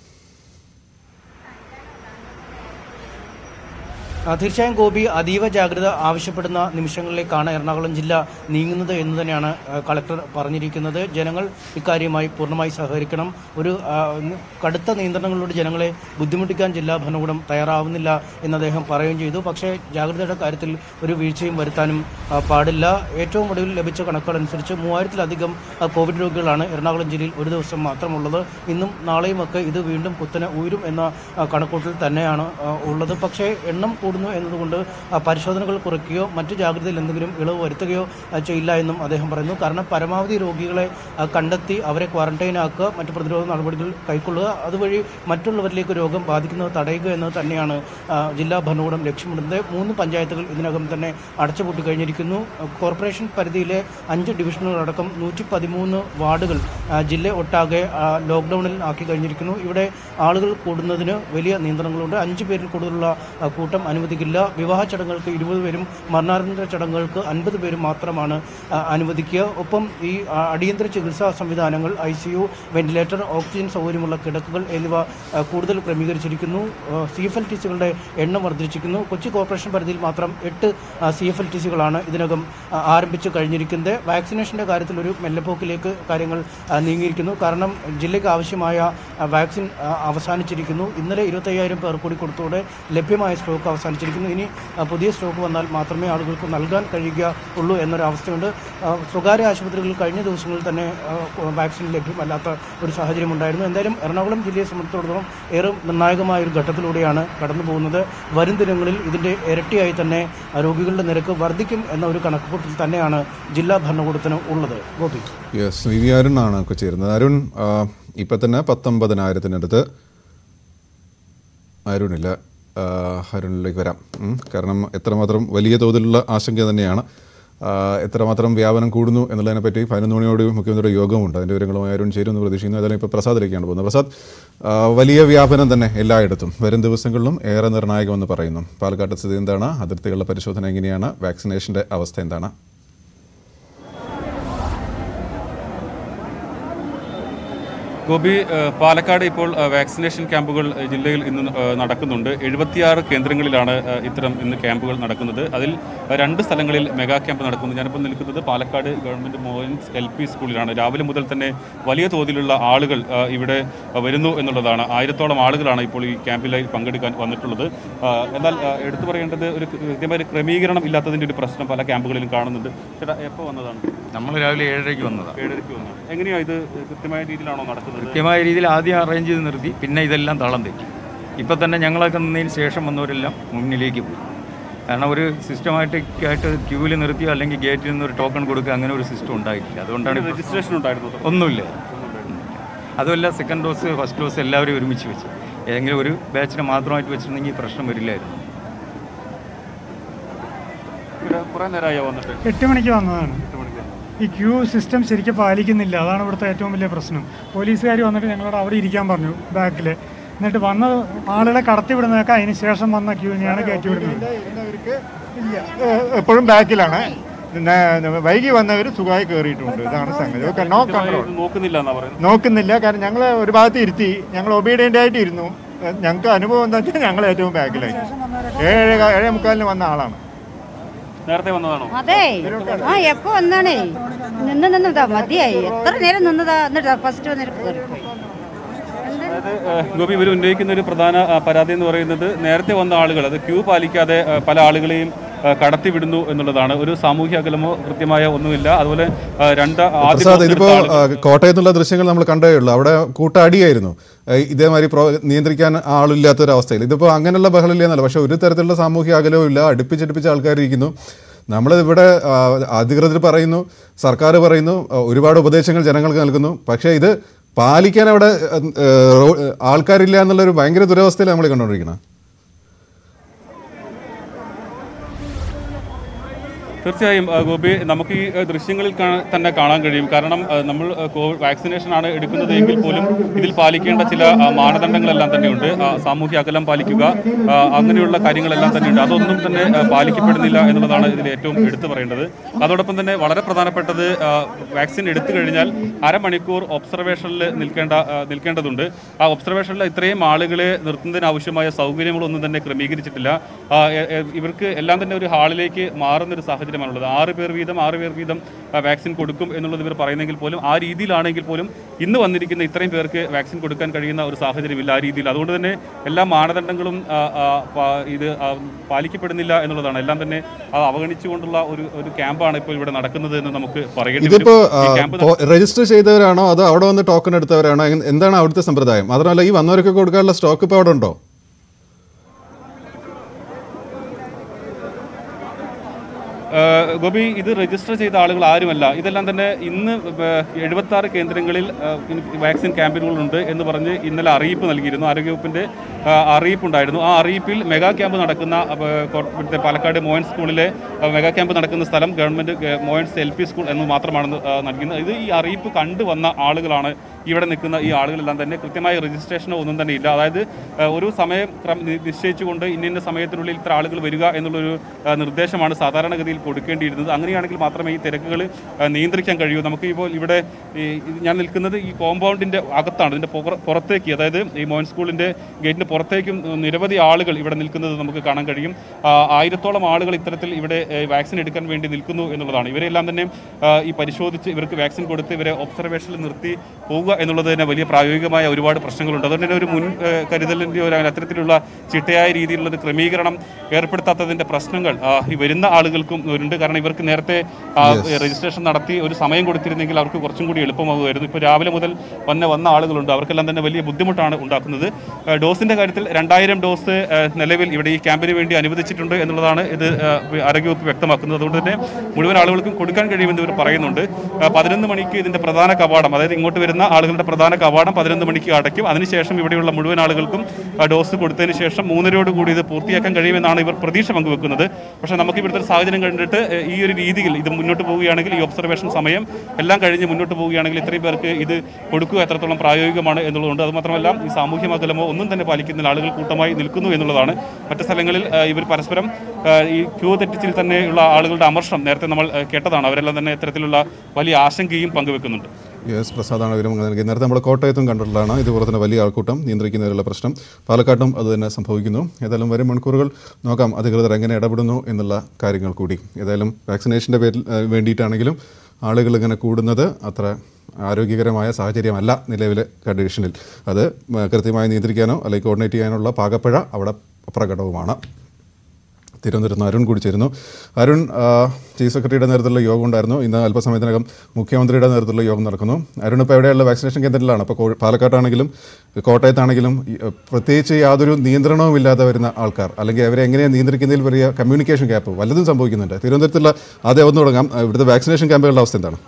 ആ, തീർച്ചയായും ഗോപി അതീവ ജാഗ്രത ആവശ്യപ്പെടുന്ന നിമിഷങ്ങളിലേക്കാണ് എറണാകുളം ജില്ല നീങ്ങുന്നത് എന്ന് തന്നെയാണ് ആ, കളക്ടർ പറഞ്ഞിരിക്കുന്നത് ജനങ്ങൾ ഇക്കാര്യമായി പൂർണ്ണമായി സഹകരിക്കണം ഒരു ആ, നി- കടുത്ത നിയന്ത്രണങ്ങളിലൂടെ ജനങ്ങളെ ബുദ്ധിമുട്ടിക്കാൻ ജില്ലാ ഭരണകൂടം തയ്യാറാവുന്നില്ല എന്ന് അദ്ദേഹം പറയുകയും ചെയ്തു പക്ഷേ ജാഗ്രതയുടെ കാര്യത്തിൽ ഒരു വീഴ്ചയും വരുത്താനും ആ, പാടില്ല ഏറ്റവും ഒടുവിൽ ലഭിച്ച കണക്കുകൾ അനുസരിച്ച് മൂവായിരത്തിലധികം ആ, കോവിഡ് രോഗികളാണ് എറണാകുളം ജില്ലയിൽ ഒരു ദിവസം മാത്രമുള്ളത് ഇന്നും നാളെയുമൊക്കെ ഇത് വീണ്ടും കുത്തനെ ഉയരും എന്ന ആ, കണക്കൂട്ടൽ തന്നെയാണ് ആ, ഉള്ളത് പക്ഷേ എണ്ണം കൂടുന്നു എന്നതുകൊണ്ട് ആ, പരിശോധനകൾ കുറയ്ക്കുകയോ മറ്റു ജാഗ്രതയിൽ എന്തെങ്കിലും ഇളവ് വരുത്തുകയോ ആ, ചെയ്യില്ല എന്നും അദ്ദേഹം പറയുന്നു കാരണം പരമാവധി രോഗികളെ ആ, കണ്ടെത്തി അവരെ ക്വാറന്റൈൻ ആക്കുക മറ്റു പ്രതിരോധ നടപടികൾ കൈക്കൊള്ളുക അതുവഴി മറ്റുള്ളവരിലേക്ക് രോഗം ബാധിക്കുന്നത് തടയുക എന്നത് തന്നെയാണ് ആ, ജില്ലാ ഭരണകൂടം ലക്ഷ്യമിടുന്നത് മൂന്ന് പഞ്ചായത്തുകൾ ഇതിനകം തന്നെ അടച്ചുപൂട്ടി കഴിഞ്ഞിരിക്കുന്നു കഴിഞ്ഞിരിക്കുന്നു കോർപ്പറേഷൻ പരിധിയിലെ അഞ്ച് ഡിവിഷനുകളടക്കം നൂറ്റി പതിമൂന്ന് വാർഡുകൾ ആ, ജില്ല ഒട്ടാകെ ആ, ലോക്ക്ഡൗണിൽ ആക്കി കഴിഞ്ഞിരിക്കുന്നു ഇവിടെ ആളുകൾ കൂടുന്നതിന് വലിയ നിയന്ത്രണങ്ങളുണ്ട് അഞ്ച് പേരിൽ കൂടുതലുള്ള ആ, കൂട്ടം അനുവദിക്കില്ല വിവാഹ ചടങ്ങുകൾക്ക് ഇരുപത് പേരും മരണാനന്തര ചടങ്ങുകൾക്ക് അൻപത് പേരും മാത്രമാണ് ആ, അനുവദിക്കുക ഒപ്പം ഈ ആ, അടിയന്തര ചികിത്സാ സംവിധാനങ്ങൾ I C U ventilator oxygen സൗകര്യമുള്ള കിടക്കുകൾ എന്നിവ ആ, കൂടുതൽ ക്രമീകരിച്ചിരിക്കുന്നു സി എഫ് എൽ ടി സികളുടെ എണ്ണം വർദ്ധിച്ചിരിക്കുന്നു കൊച്ചി കോർപ്പറേഷൻ പരിധിയിൽ മാത്രം എട്ട് സി എഫ് എൽ ടി സികളാണ് ഇതിനകം ആ, ആരംഭിച്ചു കഴിഞ്ഞിരിക്കുന്നത് വാക്സിനേഷന്റെ കാര്യത്തിൽ ഒരു മെല്ലപ്പോക്കിലേക്ക് കാര്യങ്ങൾ ആ, നീങ്ങിയിരിക്കുന്നു കാരണം ജില്ലയ്ക്ക് ആവശ്യമായ ആ, വാക്സിൻ ആ, അവസാനിച്ചിരിക്കുന്നു ഇന്നലെ ഇരുപത്തയ്യായിരം പേർ കൂടി കൊടുത്തോടെ ലഭ്യമായ സ്റ്റോക്ക് അവസാനിച്ചിരിക്കുന്നു ഇനി ആ, പുതിയ സ്റ്റോക്ക് വന്നാൽ മാത്രമേ ആളുകൾക്ക് നൽകാൻ കഴിയുക ഉള്ളൂ എന്നൊരു അവസ്ഥയുണ്ട് ആ, സ്വകാര്യ ആശുപത്രികളിൽ കഴിഞ്ഞ ദിവസങ്ങളിൽ തന്നെ ആ, വാക്സിൻ ലഭ്യമല്ലാത്ത ഒരു സാഹചര്യം ഉണ്ടായിരുന്നു എന്തായാലും എറണാകുളം ജില്ലയെ സംബന്ധിച്ചിടത്തോളം ഏറെ നിർണായകമായ ഒരു ഘട്ടത്തിലൂടെയാണ് കടന്നു പോകുന്നത് വരും ദിനങ്ങളിൽ ഇതിന്റെ ഇരട്ടിയായി തന്നെ ആ, രോഗികളുടെ നിരക്ക് വർദ്ധിക്കും എന്ന ഒരു കണക്കുകൂട്ടൽ തന്നെയാണ് ജില്ലാ ഭരണകൂടത്തിന് ഉള്ളത് Gopi yes V V Arun ആണ് ഒക്കെ ചേരുന്നത് അരുൺ ആ, ഇപ്പൊ തന്നെ പത്തൊമ്പതിനായിരത്തിനടുത്ത് അരുണില്ല ആ, അരുണിലേക്ക് വരാം ഉം. കാരണം എത്രമാത്രം വലിയ തോതിലുള്ള ആശങ്ക തന്നെയാണ് ആ, എത്രമാത്രം വ്യാപനം കൂടുന്നു എന്നുള്ളതിനെ പറ്റി പതിനൊന്ന് മണിയോട് മുഖ്യമന്ത്രിയുടെ യോഗമുണ്ട് അതിൻ്റെ വിവരങ്ങളുമായി അരുൺ ചേരുമെന്ന് പ്രതീക്ഷിക്കുന്നു ഏതായാലും ഇപ്പോൾ പ്രസാദിലേക്കാണ് പോകുന്നത് പ്രസാദ് ആ, വലിയ വ്യാപനം തന്നെ എല്ലായിടത്തും വരും ദിവസങ്ങളിലും ഏറെ നിർണായകമെന്ന് പറയുന്നു പാലക്കാട്ട് സ്ഥിതി എന്താണ് അതിർത്തികളുടെ പരിശോധന എങ്ങനെയാണ് വാക്സിനേഷൻ്റെ അവസ്ഥ എന്താണ് ഗോപി ഏഹ്, പാലക്കാട് ഇപ്പോൾ ഏഹ്, വാക്സിനേഷൻ ക്യാമ്പുകൾ ഏഹ്, ജില്ലയിൽ ഇന്ന് ഏഹ്, നടക്കുന്നുണ്ട് എഴുപത്തിയാറ് കേന്ദ്രങ്ങളിലാണ് ഏഹ്, ഇത്തരം ഇന്ന് ക്യാമ്പുകൾ നടക്കുന്നത് അതിൽ ഏഹ്, രണ്ട് സ്ഥലങ്ങളിൽ മെഗാ ക്യാമ്പ് നടക്കുന്നു ഞാനിപ്പോൾ നിൽക്കുന്നത് Palakkad government Moyans L P സ്കൂളിലാണ് രാവിലെ മുതൽ തന്നെ വലിയ തോതിലുള്ള ആളുകൾ ഏഹ്, ഇവിടെ ഏഹ്, വരുന്നു എന്നുള്ളതാണ് ആയിരത്തോളം ആളുകളാണ് ഇപ്പോൾ ഈ ക്യാമ്പിലായി പങ്കെടുക്കാൻ വന്നിട്ടുള്ളത് ഏഹ്, എന്നാൽ ഏഹ്, എടുത്തു പറയേണ്ടത് ഒരു കൃത്യമായ ഒരു ക്രമീകരണം ഇല്ലാത്തതിൻ്റെ ഒരു പ്രശ്നം പല ക്യാമ്പുകളിലും കാണുന്നുണ്ട് ചേട്ടാ എപ്പോൾ വന്നതാണ് നമ്മൾ രാവിലെ ഏഴരയ്ക്ക് വന്നതാണ് ഏഴരയ്ക്ക് വന്നതാണ് എങ്ങനെയാണ് ഇത് കൃത്യമായ രീതിയിലാണോ നടക്കുന്നത് കൃത്യമായ രീതിയിൽ ആദ്യം അറേഞ്ച് ചെയ്ത് നിർത്തി പിന്നെ ഇതെല്ലാം തളം തെറ്റി ഇപ്പം തന്നെ ഞങ്ങളൊക്കെ നിന്നതിന് ശേഷം വന്നവരെല്ലാം മുന്നിലേക്ക് പോയി കാരണം ഒരു സിസ്റ്റമാറ്റിക് ആയിട്ട് ക്യൂവിൽ നിർത്തിയോ അല്ലെങ്കിൽ ഗേറ്റിൽ നിന്ന് ഒരു ടോക്കൺ കൊടുക്കുക അങ്ങനെ ഒരു സിസ്റ്റം ഉണ്ടായിട്ടില്ല അതുകൊണ്ടാണ് ഇപ്പോൾ- രജിസ്ട്രേഷൻ ഉണ്ടായിരുന്നു ഒന്നുമില്ല അതുമല്ല സെക്കൻഡ് ഡോസ് ഫസ്റ്റ് ഡോസ് എല്ലാവരും ഒരുമിച്ച് വെച്ചു ഏതെങ്കിലും ഒരു ബാച്ചിനെ മാത്രമായിട്ട് വെച്ചിട്ടുണ്ടെങ്കിൽ ഈ പ്രശ്നം വരില്ലായിരുന്നു കുറേ നേരമായോ വന്നിട്ട് എട്ട് മണിക്ക് വന്നതാണ് ഈ ക്യൂ സിസ്റ്റം ശരിക്കും പാലിക്കുന്നില്ല അതാണ് ഇവിടുത്തെ ഏറ്റവും വലിയ പ്രശ്നം പോലീസുകാർ വന്നിട്ട് ഞങ്ങളോട് അവിടെ ഇരിക്കാൻ പറഞ്ഞു ബാക്കിൽ എന്നിട്ട് വന്ന ആളുകളെ കടത്തി വിടുന്നതൊക്കെ അതിന് ശേഷം വന്ന ക്യൂവിനെയാണ് കയറ്റി വിടുന്നത് എപ്പോഴും ബാക്കിലാണ് പിന്നെ വൈകി വന്നവർ സുഖമായി കയറിയിട്ടുണ്ട് ഇതാണ് സംഗതി ഓക്കെ നോ കൺട്രോൾ നോക്കുന്നില്ല എന്നാ പറയുന്നത് നോക്കുന്നില്ല കാരണം ഞങ്ങൾ ഒരു ഭാഗത്ത് ഇരുത്തി ഞങ്ങൾ ഒബീഡിയൻ്റ് ആയിട്ട് ഇരുന്നു ഞങ്ങൾക്ക് അനുഭവം എന്താ വെച്ചാൽ ഞങ്ങൾ ഏറ്റവും ബാക്കിലായി ഏഴ് ഏഴേ മുക്കാലിന് വന്ന ആളാണ് നേരത്തെ വന്നതാണോ അതെ ആ എപ്പോ വന്നാണേ നിന്ന് നിന്ന് ഇതാ മതിയായി എത്ര നേരം നിന്നതാ എന്നിട്ട് ഫസ്റ്റ് വന്നിട്ട് കയറിപ്പോയി അതായത് ഏഹ്, ഗോപി ഇവർ ഉന്നയിക്കുന്ന ഒരു പ്രധാന ആ, പരാതി എന്ന് പറയുന്നത് നേരത്തെ വന്ന ആളുകൾ അത് ക്യൂ പാലിക്കാതെ ഏഹ്, പല ആളുകളെയും ഏഹ്, കടത്തിവിടുന്നു എന്നുള്ളതാണ് ഒരു സാമൂഹ്യ അകലമോ കൃത്യമായ ഒന്നുമില്ല അതുപോലെ ഏഹ്, രണ്ട് ആദ്യ പ്രസാദ് ഡോസ് ഇതിപ്പോ എടുത്ത ആളുകൾ- ആ, കോട്ടയത്തുള്ള ദൃശ്യങ്ങൾ നമ്മൾ കണ്ടേ ഉള്ളൂ അവിടെ കൂട്ടടിയായിരുന്നു ഏ, ഇതേമാതിരി പ്രോ നിയന്ത്രിക്കാൻ ആളില്ലാത്തൊരവസ്ഥയിൽ ഇതിപ്പോൾ അങ്ങനെയുള്ള ബഹളില്ലെന്നല്ല പക്ഷേ ഒരു തരത്തിലുള്ള സാമൂഹ്യ അകലവും ഇല്ല അടുപ്പിച്ചടുപ്പിച്ച് ആൾക്കാരിരിക്കുന്നു നമ്മളിവിടെ ആ, അധികൃതർ പറയുന്നു സർക്കാർ പറയുന്നു ആ, ഒരുപാട് ഉപദേശങ്ങൾ ജനങ്ങൾക്ക് നൽകുന്നു പക്ഷേ ഇത് പാലിക്കാൻ അവിടെ ഏ, റോ- ആൾക്കാരില്ല എന്നുള്ളൊരു ഭയങ്കര ദുരവസ്ഥയിൽ നമ്മൾ കണ്ടുകൊണ്ടിരിക്കുന്നത് തീർച്ചയായും ആ, ഗോപി നമുക്ക് ഈ ആ, ദൃശ്യങ്ങളിൽ കാ- തന്നെ കാണാൻ കഴിയും കാരണം ആ, നമ്മൾ ആ, കോവിഡ് വാക്സിനേഷൻ ആണ് എടുക്കുന്നത് എങ്കിൽ പോലും ഇതിൽ പാലിക്കേണ്ട ചില ആ, മാനദണ്ഡങ്ങളെല്ലാം തന്നെയുണ്ട് ആ, സാമൂഹ്യ അകലം പാലിക്കുക ആ, അങ്ങനെയുള്ള കാര്യങ്ങളെല്ലാം തന്നെയുണ്ട് അതൊന്നും തന്നെ ആ, പാലിക്കപ്പെടുന്നില്ല എന്നുള്ളതാണ് ഇതിൽ ഏറ്റവും എടുത്തു പറയേണ്ടത് അതോടൊപ്പം തന്നെ വളരെ പ്രധാനപ്പെട്ടത് ആ, വാക്സിൻ എടുത്തു കഴിഞ്ഞാൽ അരമണിക്കൂർ ഒബ്സർവേഷനിൽ നിൽക്കേണ്ട ആ, നിൽക്കേണ്ടതുണ്ട് ആ ഒബ്സർവേഷനിൽ ഇത്രയും ആളുകളെ നിർത്തുന്നതിന് ആവശ്യമായ സൗകര്യങ്ങളൊന്നും തന്നെ ക്രമീകരിച്ചിട്ടില്ല ആ, എ- എ- ഇവർക്ക് എല്ലാം തന്നെ ഒരു ഹാളിലേക്ക് മാറുന്ന ഒരു സാഹചര്യമാണുള്ളത് ആറ് പേർ വീതം ആറ് പേർ വീതം ആ, വാക്സിൻ കൊടുക്കും എന്നുള്ളത് ഇവർ പറയുന്നെങ്കിൽ പോലും ആ രീതിയിലാണെങ്കിൽ പോലും ഇന്ന് വന്നിരിക്കുന്ന ഇത്രയും പേർക്ക് വാക്സിൻ കൊടുക്കാൻ കഴിയുന്ന ഒരു സാഹചര്യമില്ല ആ രീതിയിൽ അതുകൊണ്ട് തന്നെ എല്ലാ മാനദണ്ഡങ്ങളും ആ, ആ, പാ- ഇത് ആ, പാലിക്കപ്പെടുന്നില്ല എന്നുള്ളതാണ് എല്ലാം തന്നെ ആ, അവഗണിച്ചുകൊണ്ടുള്ള ഒരു ഒരു ക്യാമ്പാണ് ഇപ്പോൾ ഇവിടെ നടക്കുന്നത് എന്ന് നമുക്ക് പറയേണ്ടി ഇതിപ്പോ വരും. ഈ ക്യാമ്പ് ആ, രജിസ്റ്റർ ചെയ്തവരാണോ അതോ അവിടെ വന്ന് ടോക്കൺ എടുത്തവരാണോ എങ്- എന്താണ് അവിടുത്തെ സമ്പ്രദായം മാത്രമല്ല ഈ വന്നവർക്ക് കൊടുക്കാനുള്ള സ്റ്റോക്ക് ഇപ്പോൾ അവിടെ ഉണ്ടോ ഏഹ് ഗോപി ഇത് രജിസ്റ്റർ ചെയ്ത ആളുകൾ ആരുമല്ല ഇതെല്ലാം തന്നെ ഇന്ന് എഴുപത്തി ആറ് കേന്ദ്രങ്ങളിൽ ഏഹ് വാക്സിൻ ക്യാമ്പുകളുണ്ട് എന്ന് പറഞ്ഞ് ഇന്നലെ അറിയിപ്പ് നൽകിയിരുന്നു ആരോഗ്യവകുപ്പിന്റെ ഏഹ് അറിയിപ്പുണ്ടായിരുന്നു ആ അറിയിപ്പിൽ മെഗാ ക്യാമ്പ് നടക്കുന്ന ഏഹ് കോ- ഇവിടുത്തെ പാലക്കാട് മോയൻ സ്കൂളിലെ ഏഹ് മെഗാ ക്യാമ്പ് നടക്കുന്ന സ്ഥലം ഗവൺമെന്റ് ഗ- മോയൻസ് എൽ പി സ്കൂൾ എന്ന് മാത്രമാണ് ഏഹ് നൽകുന്നത് ഇത് ഈ അറിയിപ്പ് കണ്ടുവന്ന ആളുകളാണ് ഇവിടെ നിൽക്കുന്ന ഈ ആളുകളെല്ലാം തന്നെ കൃത്യമായ രജിസ്ട്രേഷനോ ഒന്നും തന്നെ ഇല്ല അതായത് ഏഹ് ഒരു സമയം ക്രമ നി- നിശ്ചയിച്ചുകൊണ്ട് ഇന്ന ഇന്ന സമയത്തിനുള്ളിൽ ഇത്ര ആളുകൾ വരിക എന്നുള്ളൊരു ഏഹ് നിർദ്ദേശമാണ് സാധാരണഗതിയിൽ കൊടുക്കേണ്ടിയിരുന്നത് അങ്ങനെയാണെങ്കിൽ മാത്രമേ ഈ തിരക്കുകൾ ഏഹ് നിയന്ത്രിക്കാൻ കഴിയൂ നമുക്ക് ഇപ്പോൾ ഇവിടെ ഈ ഇത് ഞാൻ നിൽക്കുന്നത് ഈ കോമ്പൗണ്ടിന്റെ അകത്താണ് ഇതിന്റെ പുറ- പുറത്തേക്ക് അതായത് ഈ മോഹൻ സ്കൂളിന്റെ ഗേറ്റിന് പുറത്തേക്കും നിരവധി ആളുകൾ ഇവിടെ നിൽക്കുന്നത് നമുക്ക് കാണാൻ കഴിയും ആ, ആയിരത്തോളം ആളുകൾ ഇത്തരത്തിൽ ഇവിടെ ഏഹ് വാക്സിൻ എടുക്കാൻ വേണ്ടി നിൽക്കുന്നു എന്നുള്ളതാണ് ഇവരെല്ലാം തന്നെ ആ, ഈ പരിശോധിച്ച് ഇവർക്ക് വാക്സിൻ കൊടുത്ത് ഇവരെ ഒബ്സർവേഷനിൽ നിർത്തി പോവുക എന്നുള്ളത് തന്നെ വലിയ പ്രായോഗികമായ ഒരുപാട് പ്രശ്നങ്ങളുണ്ട് അതുകൊണ്ട് തന്നെ ഒരു മുൻ ഏഹ് കരുതലിൻ്റെ ഒരു അത്തരത്തിലുള്ള ചിട്ടയായ രീതിയിലുള്ള ഒരു ക്രമീകരണം ഏർപ്പെടുത്താത്തതിന്റെ പ്രശ്നങ്ങൾ ആ, ഈ വരുന്ന ആളുകൾക്കും ഉണ്ട് കാരണം ഇവർക്ക് നേരത്തെ ആ, രജിസ്ട്രേഷൻ നടത്തി ഒരു സമയം കൊടുത്തിരുന്നെങ്കിൽ അവർക്ക് കുറച്ചും കൂടി എളുപ്പമാകുമായിരുന്നു ഇപ്പോൾ രാവിലെ മുതൽ വന്ന വന്ന ആളുകളുണ്ട് അവർക്കെല്ലാം തന്നെ വലിയ ബുദ്ധിമുട്ടാണ് ഉണ്ടാക്കുന്നത് ആ, ഡോസിന്റെ കാര്യത്തിൽ രണ്ടായിരം ഡോസ് ആ, നിലവിൽ ഇവിടെ ഈ ക്യാമ്പിന് വേണ്ടി അനുവദിച്ചിട്ടുണ്ട് എന്നുള്ളതാണ് ഇത് ആ, ആരോഗ്യവകുപ്പ് വ്യക്തമാക്കുന്നത് അതുകൊണ്ട് തന്നെ മുഴുവൻ ആളുകൾക്കും കൊടുക്കാൻ കഴിയുമെന്ന് ഇവർ പറയുന്നുണ്ട് ആ, പതിനൊന്ന് മണിക്ക് ഇതിന്റെ പ്രധാന കവാടം അതായത് ഇങ്ങോട്ട് വരുന്ന ആളുകളുടെ പ്രധാന കവാടം പതിനൊന്ന് മണിക്ക് അടയ്ക്കും അതിനുശേഷം ഇവിടെയുള്ള മുഴുവൻ ആളുകൾക്കും ആ, ഡോസ് കൊടുത്തതിന് ശേഷം മൂന്നരയോട് കൂടി ഇത് പൂർത്തിയാക്കാൻ കഴിയുമെന്നാണ് ഇവർ പ്രതീക്ഷ പങ്കുവെക്കുന്നത് പക്ഷേ നമുക്ക് ഇവിടുത്തെ ഒരു സാഹചര്യം കണ്ടിട്ട് ഏഹ്, ഈ ഒരു രീതിയിൽ ഇത് മുന്നോട്ട് പോവുകയാണെങ്കിൽ ഈ ഒബ്സർവേഷൻ സമയം എല്ലാം കഴിഞ്ഞ് മുന്നോട്ട് പോവുകയാണെങ്കിൽ ഇത്രയും പേർക്ക് ഇത് കൊടുക്കുക എത്രത്തോളം പ്രായോഗികമാണ് എന്നുള്ളതുകൊണ്ട് അത് മാത്രമല്ല ഈ സാമൂഹ്യ അകലമോ ഒന്നും തന്നെ പാലിക്കുന്ന ആളുകൾ കൂട്ടമായി നിൽക്കുന്നു എന്നുള്ളതാണ് മറ്റ് സ്ഥലങ്ങളിൽ ഏഹ്, ഇവർ പരസ്പരം ഏഹ്, ഈ ക്യൂ തെറ്റിച്ചിൽ തന്നെയുള്ള ആളുകളുടെ അമർഷം നേരത്തെ നമ്മൾ ഏഹ്, കേട്ടതാണ് അവരെല്ലാം തന്നെ ഇത്തരത്തിലുള്ള വലിയ ആശങ്കയും പങ്കുവെക്കുന്നുണ്ട് എസ് പ്രസാദാണ് വിവരം നൽകി നേരത്തെ നമ്മൾ കോട്ടയത്തും കണ്ടിട്ടുള്ളതാണ് ഇതുപോലെ തന്നെ വലിയ ആൾക്കൂട്ടം നിയന്ത്രിക്കുന്നതിലുള്ള പ്രശ്നം പാലക്കാട്ടും അത് തന്നെ സംഭവിക്കുന്നു ഏതായാലും വരും മണിക്കൂറുകൾ നോക്കാം അധികൃതർ എങ്ങനെ ഇടപെടുന്നു എന്നുള്ള കാര്യങ്ങൾ കൂടി ഏതായാലും വാക്സിനേഷൻ്റെ പേരിൽ ഏഹ്, വേണ്ടിയിട്ടാണെങ്കിലും ആളുകൾ ഇങ്ങനെ കൂടുന്നത് അത്ര ആരോഗ്യകരമായ സാഹചര്യമല്ല നിലവിലെ കണ്ടീഷനിൽ അത് ഉം, കൃത്യമായി നിയന്ത്രിക്കാനോ അല്ലെങ്കിൽ കോർഡിനേറ്റ് ചെയ്യാനുള്ള പാകപ്പഴ അവിടെ പ്രകടവുമാണ് തിരുവനന്തപുരത്ത് നിന്ന് അരുൺ കൂടി ചേരുന്നു അരുൺ ആ, ചീഫ് സെക്രട്ടറിയുടെ നേതൃത്വത്തിലുള്ള യോഗം ഉണ്ടായിരുന്നു ഇന്ന് അല്പസമയത്തിനകം മുഖ്യമന്ത്രിയുടെ നേതൃത്വത്തിലുള്ള യോഗം നടക്കുന്നു അരുൺ ഇപ്പോൾ എവിടെയുള്ള വാക്സിനേഷൻ കേന്ദ്രത്തിലാണ് അപ്പോൾ കോ- പാലക്കാട്ടാണെങ്കിലും കോട്ടയത്താണെങ്കിലും ഈ, അഹ്, പ്രത്യേകിച്ച് യാതൊരു നിയന്ത്രണവും ഇല്ലാതെ വരുന്ന ആൾക്കാർ അല്ലെങ്കിൽ അവരെ എങ്ങനെയാണ് നിയന്ത്രിക്കുന്നതിൽ വലിയ കമ്മ്യൂണിക്കേഷൻ ഗ്യാപ്പ് വല്ലതും സംഭവിക്കുന്നുണ്ട് തിരുവനന്തപുരത്തുള്ള ആദ്യം ഒന്ന് തുടങ്ങാം ആ, ഇവിടുത്തെ വാക്സിനേഷൻ ക്യാമ്പുകളുടെ അവസ്ഥ എന്താണ്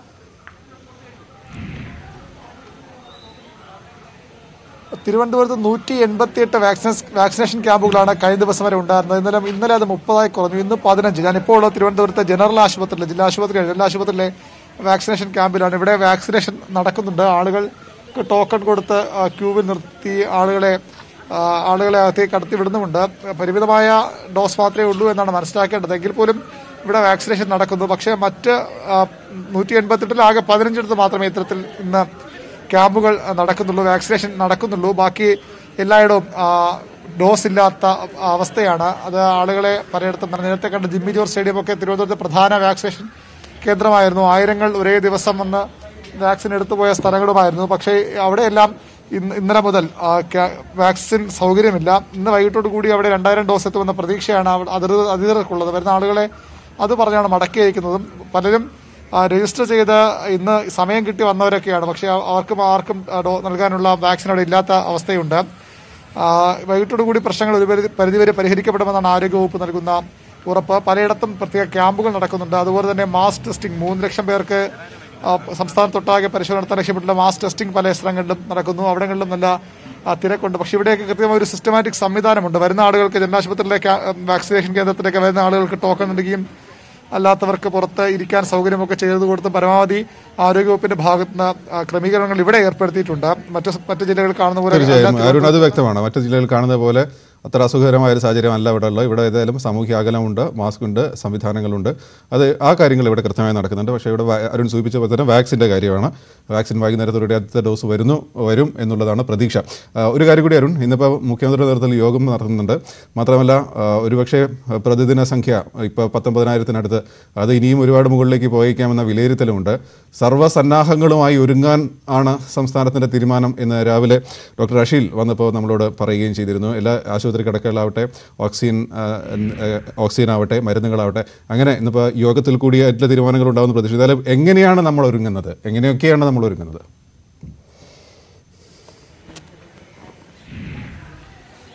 തിരുവനന്തപുരത്ത് നൂറ്റി എൺപത്തിയെട്ട് വാക്സിനസ് വാക്സിനേഷൻ ക്യാമ്പുകളാണ് കഴിഞ്ഞ ദിവസം വരെ ഉണ്ടായിരുന്നത് ഇന്നലെ ഇന്നലെ അത് മുപ്പതായി കുറഞ്ഞു ഇന്ന് പതിനഞ്ച് ഞാനിപ്പോൾ ഉള്ളത് തിരുവനന്തപുരത്തെ ജനറൽ ആശുപത്രിയിലെ ജില്ലാ ആശുപത്രി ജില്ലാ ആശുപത്രിയിലെ വാക്സിനേഷൻ ക്യാമ്പിലാണ് ഇവിടെ വാക്സിനേഷൻ നടക്കുന്നുണ്ട് ആളുകൾക്ക് ടോക്കൺ കൊടുത്ത് ആ, ക്യൂവിൽ നിർത്തി ആളുകളെ ആ, ആളുകളെ അകത്തേക്ക് കടത്തി വിടുന്നുമുണ്ട് പരിമിതമായ ഡോസ് മാത്രമേ ഉള്ളൂ എന്നാണ് മനസ്സിലാക്കേണ്ടത് എങ്കിൽ പോലും ഇവിടെ വാക്സിനേഷൻ നടക്കുന്നു പക്ഷേ മറ്റ് നൂറ്റി എൺപത്തെട്ടിൽ ആകെ പതിനഞ്ചിടത്ത് മാത്രമേ ഇത്തരത്തിൽ ഇന്ന് ക്യാമ്പുകൾ ആ, നടക്കുന്നുള്ളൂ വാക്സിനേഷൻ നടക്കുന്നുള്ളൂ ബാക്കി എല്ലായിടവും ആ, ഡോസ് ഇല്ലാത്ത അവസ്ഥയാണ് അത് ആളുകളെ പലയിടത്തും നേരത്തെ കണ്ട ജിമ്മി ജോർജ് സ്റ്റേഡിയം ഒക്കെ തിരുവനന്തപുരത്തെ പ്രധാന വാക്സിനേഷൻ കേന്ദ്രമായിരുന്നു ആയിരങ്ങൾ ഒരേ ദിവസം വന്ന് വാക്സിൻ എടുത്തുപോയ സ്ഥലങ്ങളുമായിരുന്നു പക്ഷേ അവിടെയെല്ലാം ഇന്ന് ഇന്നലെ മുതൽ ആ, ക്യാ- വാക്സിൻ സൗകര്യമില്ല ഇന്ന് വൈകിട്ടോട് കൂടി അവിടെ രണ്ടായിരം ഡോസ് എത്തുമെന്ന പ്രതീക്ഷയാണ് അവിടെ അധികൃതർ അധികൃതർക്കുള്ളത് വരുന്ന ആളുകളെ അത് പറഞ്ഞാണ് മടക്കി അയക്കുന്നതും പലരും ആ, രജിസ്റ്റർ ചെയ്ത് ഇന്ന് സമയം കിട്ടി വന്നവരൊക്കെയാണ് പക്ഷേ അവ- അവർക്കും ആർക്കും ആ, ഡോ- നൽകാനുള്ള വാക്സിൻ അവിടെ ഇല്ലാത്ത അവസ്ഥയുണ്ട് ആ, വൈകിട്ടോടു കൂടി പ്രശ്നങ്ങൾ ഒരു പരിധി പരിധിവരെ പരിഹരിക്കപ്പെടുമെന്നാണ് ആരോഗ്യവകുപ്പ് നൽകുന്ന ഉറപ്പ് പലയിടത്തും പ്രത്യേക ക്യാമ്പുകൾ നടക്കുന്നുണ്ട് അതുപോലെ തന്നെ മാസ് ടെസ്റ്റിംഗ് മൂന്ന് ലക്ഷം പേർക്ക് ആ, സംസ്ഥാനത്തൊട്ടാകെ പരിശോധന നടത്താൻ ലക്ഷ്യപ്പെട്ടുള്ള മാസ് ടെസ്റ്റിംഗ് പല സ്ഥലങ്ങളിലും നടക്കുന്നു അവിടങ്ങളിലും നല്ല ആ, തിരക്കുണ്ട് പക്ഷേ ഇവിടെയൊക്കെ കൃത്യമായ ഒരു സിസ്റ്റമാറ്റിക് സംവിധാനമുണ്ട് വരുന്ന ആളുകൾക്ക് ജനാശുപത്രിയിലെ ക്യാ- വാക്സിനേഷൻ കേന്ദ്രത്തിലേക്ക് വരുന്ന ആളുകൾക്ക് ടോക്കൺ നൽകുകയും അല്ലാത്തവർക്ക് പുറത്ത് ഇരിക്കാൻ സൗകര്യമൊക്കെ ചെയ്തു കൊടുത്ത് പരമാവധി ആരോഗ്യവകുപ്പിന്റെ ഭാഗത്ത് നിന്ന് ആ, ക്രമീകരണങ്ങൾ ഇവിടെ ഏർപ്പെടുത്തിയിട്ടുണ്ട് മറ്റു മറ്റു ജില്ലകളിൽ കാണുന്ന പോലെ തീർച്ചയായും എല്ലാ അരുൺ അത് വ്യക്തമാണ് മറ്റു ജില്ലകളിൽ കാണുന്ന പോലെ അത്ര അസുഖകരമായ ഒരു സാഹചര്യമല്ല ഇവിടെ ഉള്ളത് ഇവിടെ ഏതായാലും സാമൂഹ്യ അകലമുണ്ട് മാസ്ക് ഉണ്ട് സംവിധാനങ്ങളുണ്ട് അത് ആ കാര്യങ്ങൾ ഇവിടെ കൃത്യമായി നടക്കുന്നുണ്ട് പക്ഷേ ഇവിടെ വാ- അരുൺ സൂചിപ്പിച്ച പോലെ തന്നെ വാക്സിൻ്റെ കാര്യമാണ് വാക്സിൻ വൈകുന്നേരത്തോടെ അടുത്ത ഡോസ് വരുന്നു വരും എന്നുള്ളതാണ് പ്രതീക്ഷ ആ, ഒരു കാര്യം കൂടി അരുൺ ഇന്നിപ്പോൾ മുഖ്യമന്ത്രിയുടെ നേതൃത്വത്തിൽ യോഗം നടത്തുന്നുണ്ട് മാത്രമല്ല ആ, ഒരുപക്ഷെ പ്രതിദിന സംഖ്യ ഇപ്പോൾ പത്തൊമ്പതിനായിരത്തിനടുത്ത് അത് ഇനിയും ഒരുപാട് മുകളിലേക്ക് പോയേക്കാമെന്ന വിലയിരുത്തലുമുണ്ട് സർവ്വസന്നാഹങ്ങളുമായി ഒരുങ്ങാൻ ആണ് സംസ്ഥാനത്തിൻ്റെ തീരുമാനം എന്ന് രാവിലെ ഡോക്ടർ അഷീൽ വന്നപ്പോൾ നമ്മളോട് പറയുകയും ചെയ്തിരുന്നു എല്ലാ ആശുപത്രി കിടക്കകളാവട്ടെ ഓക്സിജൻ ആ, ആ, ഓക്സിജൻ ആവട്ടെ മരുന്നുകളാവട്ടെ അങ്ങനെ ഇന്നിപ്പോൾ യോഗത്തിൽ കൂടി എല്ലാ തീരുമാനങ്ങൾ ഉണ്ടാകുന്ന പ്രതീക്ഷ എന്തായാലും എങ്ങനെയാണ് നമ്മൾ ഒരുങ്ങുന്നത് എങ്ങനെയൊക്കെയാണ് നമ്മൾ ഒരുങ്ങുന്നത്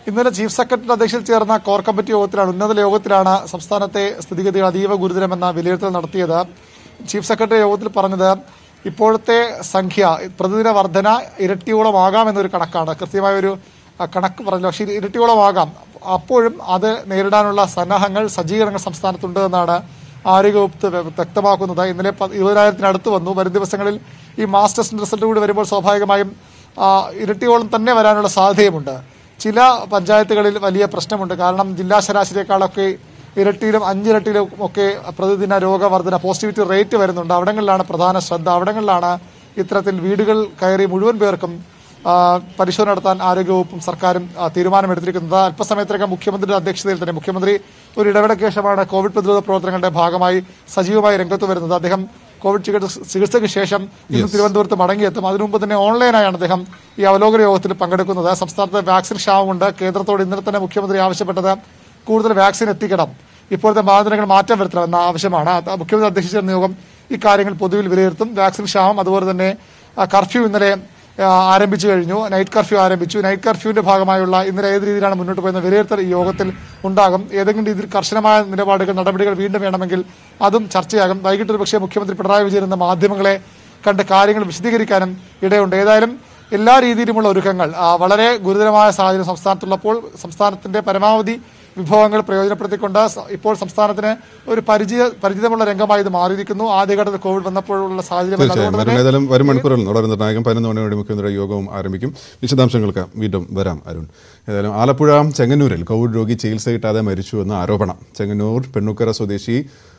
ഇന്നലെ ചീഫ് സെക്രട്ടറി അധ്യക്ഷതയിൽ ചേർന്ന കോർ കമ്മിറ്റി യോഗത്തിലാണ് ഉന്നത യോഗത്തിലാണ് സംസ്ഥാനത്തെ സ്ഥിതിഗതികൾ അതീവ ഗുരുതരമെന്ന വിലയിരുത്തൽ നടത്തിയത് ചീഫ് സെക്രട്ടറി യോഗത്തിൽ പറഞ്ഞത് ഇപ്പോഴത്തെ സംഖ്യ പ്രതിദിന വർധന ഇരട്ടിയോളമാകാമെന്നൊരു കണക്കാണ് കൃത്യമായ ഒരു ആ, കണക്ക് പറഞ്ഞു പക്ഷേ ഇരട്ടിയോളമാകാം അപ്പോഴും അത് നേരിടാനുള്ള സന്നാഹങ്ങൾ സജ്ജീകരണങ്ങൾ സംസ്ഥാനത്തുണ്ട് എന്നാണ് ആരോഗ്യവകുപ്പ് വ്യ- വ്യക്തമാക്കുന്നത് ഇന്നലെ പ- ഇരുപതിനായിരത്തിനടുത്ത് വന്നു വരും ദിവസങ്ങളിൽ ഈ മാസ് ടെസ്റ്റിന്റെ റിസൾട്ട് കൂടി വരുമ്പോൾ സ്വാഭാവികമായും ആ, ഇരട്ടിയോളം തന്നെ വരാനുള്ള സാധ്യതയുമുണ്ട് ചില പഞ്ചായത്തുകളിൽ വലിയ പ്രശ്നമുണ്ട് കാരണം ജില്ലാ ശരാശരിയേക്കാളൊക്കെ ഇരട്ടിയിലും അഞ്ചിരട്ടിയിലും ഒക്കെ പ്രതിദിന രോഗവർധന പോസിറ്റിവിറ്റി റേറ്റ് വരുന്നുണ്ട് അവിടങ്ങളിലാണ് പ്രധാന ശ്രദ്ധ അവിടങ്ങളിലാണ് ഇത്തരത്തിൽ വീടുകൾ കയറി മുഴുവൻ പേർക്കും ആ, പരിശോധന നടത്താൻ ആരോഗ്യവകുപ്പും സർക്കാരും ആ, തീരുമാനമെടുത്തിരിക്കുന്നത് അല്പസമയത്തിനകം മുഖ്യമന്ത്രിയുടെ അധ്യക്ഷതയിൽ തന്നെ മുഖ്യമന്ത്രി ഒരു ഇടവേളയ്ക്ക് ശേഷമാണ് കോവിഡ് പ്രതിരോധ പ്രവർത്തനങ്ങളുടെ ഭാഗമായി സജീവമായി രംഗത്ത് വരുന്നത് അദ്ദേഹം കോവിഡ് ചികിത്സ ചികിത്സയ്ക്ക് ശേഷം ഇന്ന് Yes. തിരുവനന്തപുരത്ത് മടങ്ങിയെത്തും അതിനു മുമ്പ് തന്നെ ഓൺലൈനായാണ് അദ്ദേഹം ഈ അവലോകന യോഗത്തിൽ പങ്കെടുക്കുന്നത് സംസ്ഥാനത്ത് വാക്സിൻ ക്ഷാമമുണ്ട് കേന്ദ്രത്തോട് ഇന്നലെ തന്നെ മുഖ്യമന്ത്രി ആവശ്യപ്പെട്ടത് കൂടുതൽ വാക്സിൻ എത്തിക്കണം ഇപ്പോഴത്തെ മാനദണ്ഡങ്ങൾ മാറ്റം വരുത്തണമെന്ന ആവശ്യമാണ് അത് മുഖ്യമന്ത്രി അധ്യക്ഷിച്ച യോഗം ഈ കാര്യങ്ങൾ പൊതുവിൽ വിലയിരുത്തും വാക്സിൻ ക്ഷാമം അതുപോലെ തന്നെ ആ, കർഫ്യൂ ഇന്നലെ ആ, ആരംഭിച്ചു കഴിഞ്ഞു നൈറ്റ് കർഫ്യൂ ആരംഭിച്ചു നൈറ്റ് കർഫ്യൂവിന്റെ ഭാഗമായുള്ള ഇന്നലെ ഏത് രീതിയിലാണ് മുന്നോട്ട് പോയെന്ന വിലയിരുത്തൽ ഈ യോഗത്തിൽ ഉണ്ടാകും ഏതെങ്കിലും രീതിയിൽ കർശനമായ നിലപാടുകൾ നടപടികൾ വീണ്ടും വേണമെങ്കിൽ അതും ചർച്ചയാകും വൈകിട്ട് ഒരു പക്ഷേ മുഖ്യമന്ത്രി പിണറായി വിജയൻ എന്ന മാധ്യമങ്ങളെ കണ്ട് കാര്യങ്ങൾ വിശദീകരിക്കാനും ഇടയുണ്ട് ഏതായാലും എല്ലാ രീതിയിലുമുള്ള ഒരുക്കങ്ങൾ ആ, വളരെ ഗുരുതരമായ സാഹചര്യം സംസ്ഥാനത്തുള്ളപ്പോൾ സംസ്ഥാനത്തിന്റെ പരമാവധി വിഭവങ്ങൾ പ്രയോജനപ്പെടുത്തിക്കൊണ്ട് സ- ഇപ്പോൾ സംസ്ഥാനത്തിന് ഒരു പരിചയ പരിചിതമുള്ള രംഗമായി ഇത് മാറിയിരിക്കുന്നു ആദ്യഘട്ടത്തിൽ കോവിഡ് വന്നപ്പോഴുള്ള സാഹചര്യം തീർച്ചയായും അതുകൊണ്ട് വരും തന്നെ ഏതായാലും വരും മണിക്കൂറിൽ വളരെ നിർണായകം പതിനൊന്ന് മണിയോടെ മുഖ്യമന്ത്രി യോഗവും ആരംഭിക്കും വിശദാംശങ്ങൾക്ക് വീണ്ടും വരാം അരുൺ ഏതായാലും ആലപ്പുഴ ചെങ്ങന്നൂരിൽ കോവിഡ് രോഗി ചികിത്സ കിട്ടാതെ മരിച്ചു എന്ന ആരോപണം ചെങ്ങന്നൂർ പെണ്ണുക്കര സ്വദേശി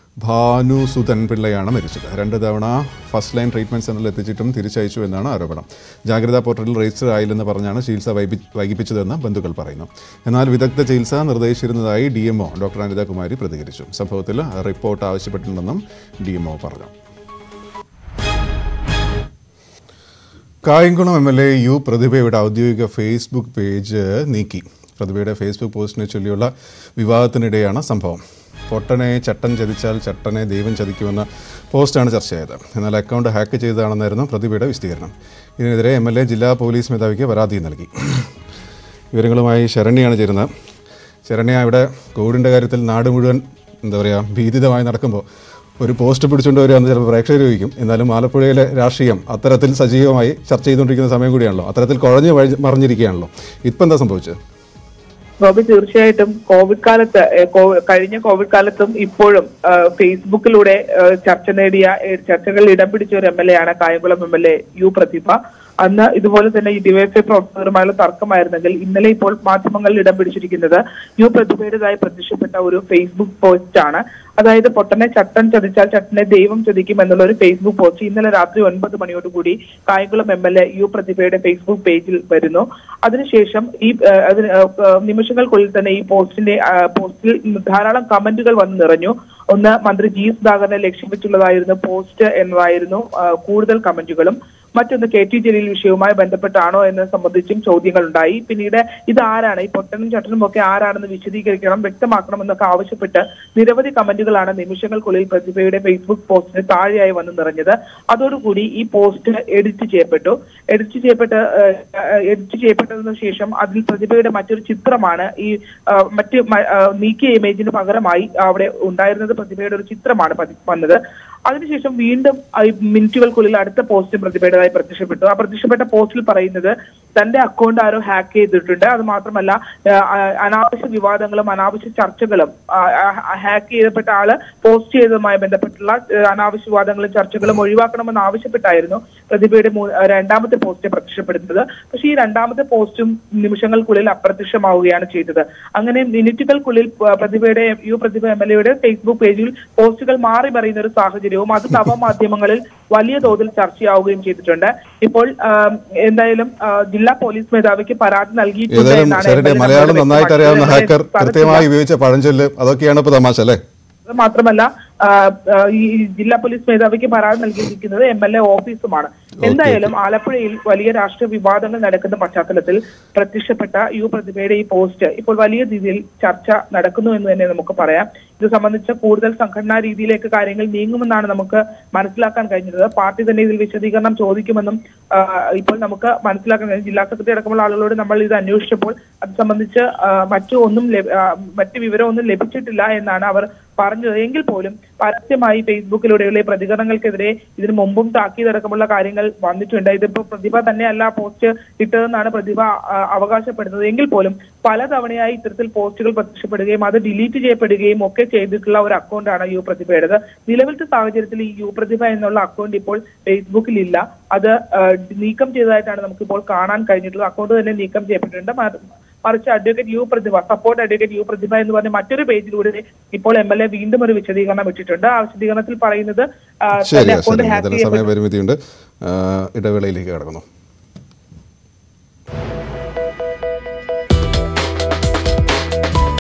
ഭാനു സുധൻ പിള്ളയാണ് മരിച്ചത് രണ്ട് തവണ ഫസ്റ്റ് ലൈൻ ട്രീറ്റ്മെന്റ് സെന്ററിൽ എത്തിച്ചിട്ടും തിരിച്ചയച്ചു എന്നാണ് ആരോപണം ജാഗ്രതാ പോർട്ടലിൽ രജിസ്റ്റർ ആയില്ലെന്ന് പറഞ്ഞാണ് ചികിത്സ വൈകി വൈകിപ്പിച്ചതെന്ന് ബന്ധുക്കൾ പറയുന്നു എന്നാൽ വിദഗ്ധ ചികിത്സ നിർദ്ദേശിച്ചിരുന്നതായി ഡി എംഒ ഡോക്ടർ അനിതകുമാരി പ്രതികരിച്ചു സംഭവത്തിൽ റിപ്പോർട്ട് ആവശ്യപ്പെട്ടിട്ടുണ്ടെന്നും ഡി എംഒ പറഞ്ഞു Kayamkulam M L A U പ്രതിഭയുടെ ഔദ്യോഗിക ഫേസ്ബുക്ക് പേജ് നീക്കി പ്രതിഭയുടെ ഫേസ്ബുക്ക് പോസ്റ്റിനെ ചൊല്ലിയുള്ള വിവാദത്തിനിടെയാണ് സംഭവം പൊട്ടനെ ചട്ടൻ ചതിച്ചാൽ ചട്ടനെ ദൈവം ചതിക്കുമെന്ന പോസ്റ്റാണ് ചർച്ചയായത് എന്നാൽ അക്കൗണ്ട് ഹാക്ക് ചെയ്തതാണെന്നായിരുന്നു പ്രതിഭയുടെ വിശദീകരണം ഇതിനെതിരെ എം എൽ എ ജില്ലാ പോലീസ് മേധാവിക്ക് പരാതി നൽകി വിവരങ്ങളുമായി ശരണ്യാണ് ചേരുന്നത് ശരണ്യ ഇവിടെ കോവിഡിൻ്റെ കാര്യത്തിൽ നാട് മുഴുവൻ എന്താ പറയുക ഭീതിതമായി നടക്കുമ്പോൾ ഒരു പോസ്റ്റ് പിടിച്ചുകൊണ്ട് വരിക എന്ന് ചിലപ്പോൾ പ്രേക്ഷകർ ചോദിക്കും എന്നാലും ആലപ്പുഴയിലെ രാഷ്ട്രീയം അത്തരത്തിൽ സജീവമായി ചർച്ച ചെയ്തുകൊണ്ടിരിക്കുന്ന സമയം കൂടിയാണല്ലോ അത്തരത്തിൽ കുഴഞ്ഞു വഴി- മറിഞ്ഞിരിക്കുകയാണല്ലോ ഇപ്പം എന്താ സംഭവിച്ചത് ബോബി തീർച്ചയായിട്ടും കോവിഡ് കാലത്ത് ഏഹ്, കോ- കഴിഞ്ഞ കോവിഡ് കാലത്തും ഇപ്പോഴും ഏഹ്, ഫേസ്ബുക്കിലൂടെ ഏഹ്, ചർച്ച നേടിയ ഏഹ്, ചർച്ചകളിൽ ഇടം പിടിച്ച ഒരു എം എൽ എ ആണ് Kayamkulam M L A U Prathibha അന്ന് ഇതുപോലെ തന്നെ ഈ ഡിവൈഎഫ്ഐ പ്രവർത്തകരുമായുള്ള തർക്കമായിരുന്നെങ്കിൽ ഇന്നലെ ഇപ്പോൾ മാധ്യമങ്ങളിൽ ഇടം പിടിച്ചിരിക്കുന്നത് യു പ്രതിഭയുടേതായി പ്രത്യക്ഷപ്പെട്ട ഒരു ഫേസ്ബുക്ക് പോസ്റ്റ് ആണ് അതായത് പൊട്ടനെ ചട്ടൻ ചതിച്ചാൽ ചട്ടനെ ദൈവം ചതിക്കും എന്നുള്ള ഒരു ഫേസ്ബുക്ക് പോസ്റ്റ് ഇന്നലെ രാത്രി ഒൻപത് മണിയോടുകൂടി Kayamkulam M L A U പ്രതിഭയുടെ ഫേസ്ബുക്ക് പേജിൽ വരുന്നു അതിനുശേഷം ഈ ഏഹ്, അതിന് ഏഹ്, ഏഹ്, നിമിഷങ്ങൾക്കുള്ളിൽ തന്നെ ഈ പോസ്റ്റിന്റെ ആ, പോസ്റ്റിൽ ധാരാളം കമന്റുകൾ വന്ന് നിറഞ്ഞു ഒന്ന് മന്ത്രി ജി സുധാകരനെ ലക്ഷ്യം വെച്ചുള്ളതായിരുന്നു പോസ്റ്റ് എന്നതായിരുന്നു ആ, കൂടുതൽ കമന്റുകളും മറ്റൊന്ന് കെ ടി ജലീൽ വിഷയവുമായി ബന്ധപ്പെട്ടാണോ എന്ന് സംബന്ധിച്ചും ചോദ്യങ്ങൾ ഉണ്ടായി പിന്നീട് ഇത് ആരാണ് ഈ പൊട്ടനും ചട്ടനും ഒക്കെ ആരാണെന്ന് വിശദീകരിക്കണം വ്യക്തമാക്കണം എന്നൊക്കെ ആവശ്യപ്പെട്ട് നിരവധി കമന്റുകളാണ് നിമിഷങ്ങൾക്കുള്ളിൽ പ്രതിഭയുടെ ഫേസ്ബുക്ക് പോസ്റ്റിന് താഴെയായി വന്ന് നിറഞ്ഞത് അതോടുകൂടി ഈ പോസ്റ്റ് എഡിറ്റ് ചെയ്യപ്പെട്ടു എഡിറ്റ് ചെയ്യപ്പെട്ട് എഡിറ്റ് ചെയ്യപ്പെട്ടതിനു ശേഷം അതിൽ പ്രതിഭയുടെ മറ്റൊരു ചിത്രമാണ് ഈ ആ, മറ്റ് മ- ആ, നീക്കിയ ഇമേജിന് പകരമായി അവിടെ ഉണ്ടായിരുന്നത് പ്രതിഭയുടെ ഒരു ചിത്രമാണ് പതി- വന്നത് അതിനുശേഷം വീണ്ടും ആ ഈ മിനിറ്റുകൾക്കുള്ളിൽ അടുത്ത പോസ്റ്റും പ്രതിഭയുടേതായി പ്രത്യക്ഷപ്പെട്ടു ആ പ്രത്യക്ഷപ്പെട്ട പോസ്റ്റിൽ പറയുന്നത് തന്റെ അക്കൗണ്ട് ആരോ ഹാക്ക് ചെയ്തിട്ടുണ്ട് അത് മാത്രമല്ല ആ, ആ, അനാവശ്യ വിവാദങ്ങളും അനാവശ്യ ചർച്ചകളും ഹാക്ക് ചെയ്തപ്പെട്ട ആള് പോസ്റ്റ് ചെയ്തതുമായി ബന്ധപ്പെട്ടുള്ള ആ, അനാവശ്യ വിവാദങ്ങളും ചർച്ചകളും ഒഴിവാക്കണമെന്ന് ആവശ്യപ്പെട്ടായിരുന്നു പ്രതിഭയുടെ മൂ- ആ, രണ്ടാമത്തെ പോസ്റ്റ് പ്രത്യക്ഷപ്പെടുന്നത് പക്ഷേ ഈ രണ്ടാമത്തെ പോസ്റ്റും നിമിഷങ്ങൾക്കുള്ളിൽ അപ്രത്യക്ഷമാവുകയാണ് ചെയ്തത് അങ്ങനെ മിനിറ്റുകൾക്കുള്ളിൽ ആ, പ്രതിഭയുടെ യു പ്രതിഭ എം എൽ എയുടെ ഫേസ്ബുക്ക് പേജിൽ പോസ്റ്റുകൾ മാറി മറിയുന്ന ഒരു സാഹചര്യവും അത് നവമാധ്യമങ്ങളിൽ വലിയ തോതിൽ ചർച്ചയാവുകയും ചെയ്തിട്ടുണ്ട് ഇപ്പോൾ ആ, എന്തായാലും ആ, ജില്ലാ പോലീസ് മേധാവിക്ക് പരാതി നൽകിയിട്ടുണ്ട് ഏതായാലും എന്നാണ് ശരണ്യ MLA മലയാളം നമ്മളോട് നന്നായിട്ട് അറിയാവുന്ന ഹാക്കർ വ്യക്തമാക്കിയത്. കൃത്യമായി ഉപയോഗിച്ച പഴഞ്ചൊല്ല് അതൊക്കെയാണ് ഇപ്പോൾ തമാശ അല്ലേ അത് മാത്രമല്ല ആ, ആ, ഈ ജില്ലാ പോലീസ് മേധാവിക്ക് പരാതി നൽകിയിരിക്കുന്നത് എം എൽ എ ഓഫീസുമാണ് എന്തായാലും ആലപ്പുഴയിൽ വലിയ രാഷ്ട്രീയ വിവാദങ്ങൾ നടക്കുന്ന പശ്ചാത്തലത്തിൽ പ്രത്യക്ഷപ്പെട്ട യു പ്രതിഭയുടെ ഈ പോസ്റ്റ് ഇപ്പോൾ വലിയ രീതിയിൽ ചർച്ച നടക്കുന്നു എന്ന് തന്നെ നമുക്ക് പറയാം ഇത് സംബന്ധിച്ച കൂടുതൽ സംഘടനാ രീതിയിലേക്ക് കാര്യങ്ങൾ നീങ്ങുമെന്നാണ് നമുക്ക് മനസ്സിലാക്കാൻ കഴിഞ്ഞത് പാർട്ടി തന്നെ ഇതിൽ വിശദീകരണം ചോദിക്കുമെന്നും ആ, ഇപ്പോൾ നമുക്ക് മനസ്സിലാക്കാൻ കഴിയും ജില്ലാ സെക്രട്ടറി അടക്കമുള്ള ആളുകളോട് നമ്മൾ ഇത് അന്വേഷിച്ചപ്പോൾ അത് സംബന്ധിച്ച് ആ, മറ്റു ഒന്നും ലഭ- ആ, മറ്റു വിവരമൊന്നും ലഭിച്ചിട്ടില്ല എന്നാണ് അവർ പറഞ്ഞത് എങ്കിൽ പോലും പരസ്യമായി ഫേസ്ബുക്കിലൂടെയുള്ള ഈ പ്രതികരണങ്ങൾക്കെതിരെ ഇതിനു മുമ്പും താക്കീതടക്കമുള്ള കാര്യങ്ങൾ വന്നിട്ടുണ്ട് ഇതിപ്പോ പ്രതിഭ തന്നെയല്ല പോസ്റ്റ് ഇട്ടതെന്നാണ് പ്രതിഭ ആ, അവകാശപ്പെടുന്നത് എങ്കിൽ പോലും പലതവണയായി ഇത്തരത്തിൽ പോസ്റ്റുകൾ പ്രത്യക്ഷപ്പെടുകയും അത് ഡിലീറ്റ് ചെയ്യപ്പെടുകയും ഒക്കെ ചെയ്തിട്ടുള്ള ഒരു അക്കൗണ്ടാണ് യു പ്രതിഭയുടേത് നിലവിലത്തെ സാഹചര്യത്തിൽ ഈ യു പ്രതിഭ എന്നുള്ള അക്കൗണ്ട് ഇപ്പോൾ ഫേസ്ബുക്കിൽ ഇല്ല അത് ആ, നീക്കം ചെയ്തതായിട്ടാണ് നമുക്കിപ്പോൾ കാണാൻ കഴിഞ്ഞിട്ടുള്ളത് അക്കൗണ്ട് തന്നെ നീക്കം ചെയ്യപ്പെട്ടിട്ടുണ്ട് മ- മറിച്ച് advocate U Prathibha support advocate U Prathibha എന്ന് പറഞ്ഞ മറ്റൊരു പേജിലൂടെ ഇപ്പോൾ എം എൽ എ വീണ്ടും ഒരു വിശദീകരണം ഇട്ടിട്ടുണ്ട് ആ വിശദീകരണത്തിൽ പറയുന്നത് ആ, ശരി തന്റെ ശരി അക്കൗണ്ട് ഹാക്ക് ഇതിന് സമയപരിമിതിയുണ്ട് ആ, ഇടവേളയിലേക്ക് കടക്കുന്നു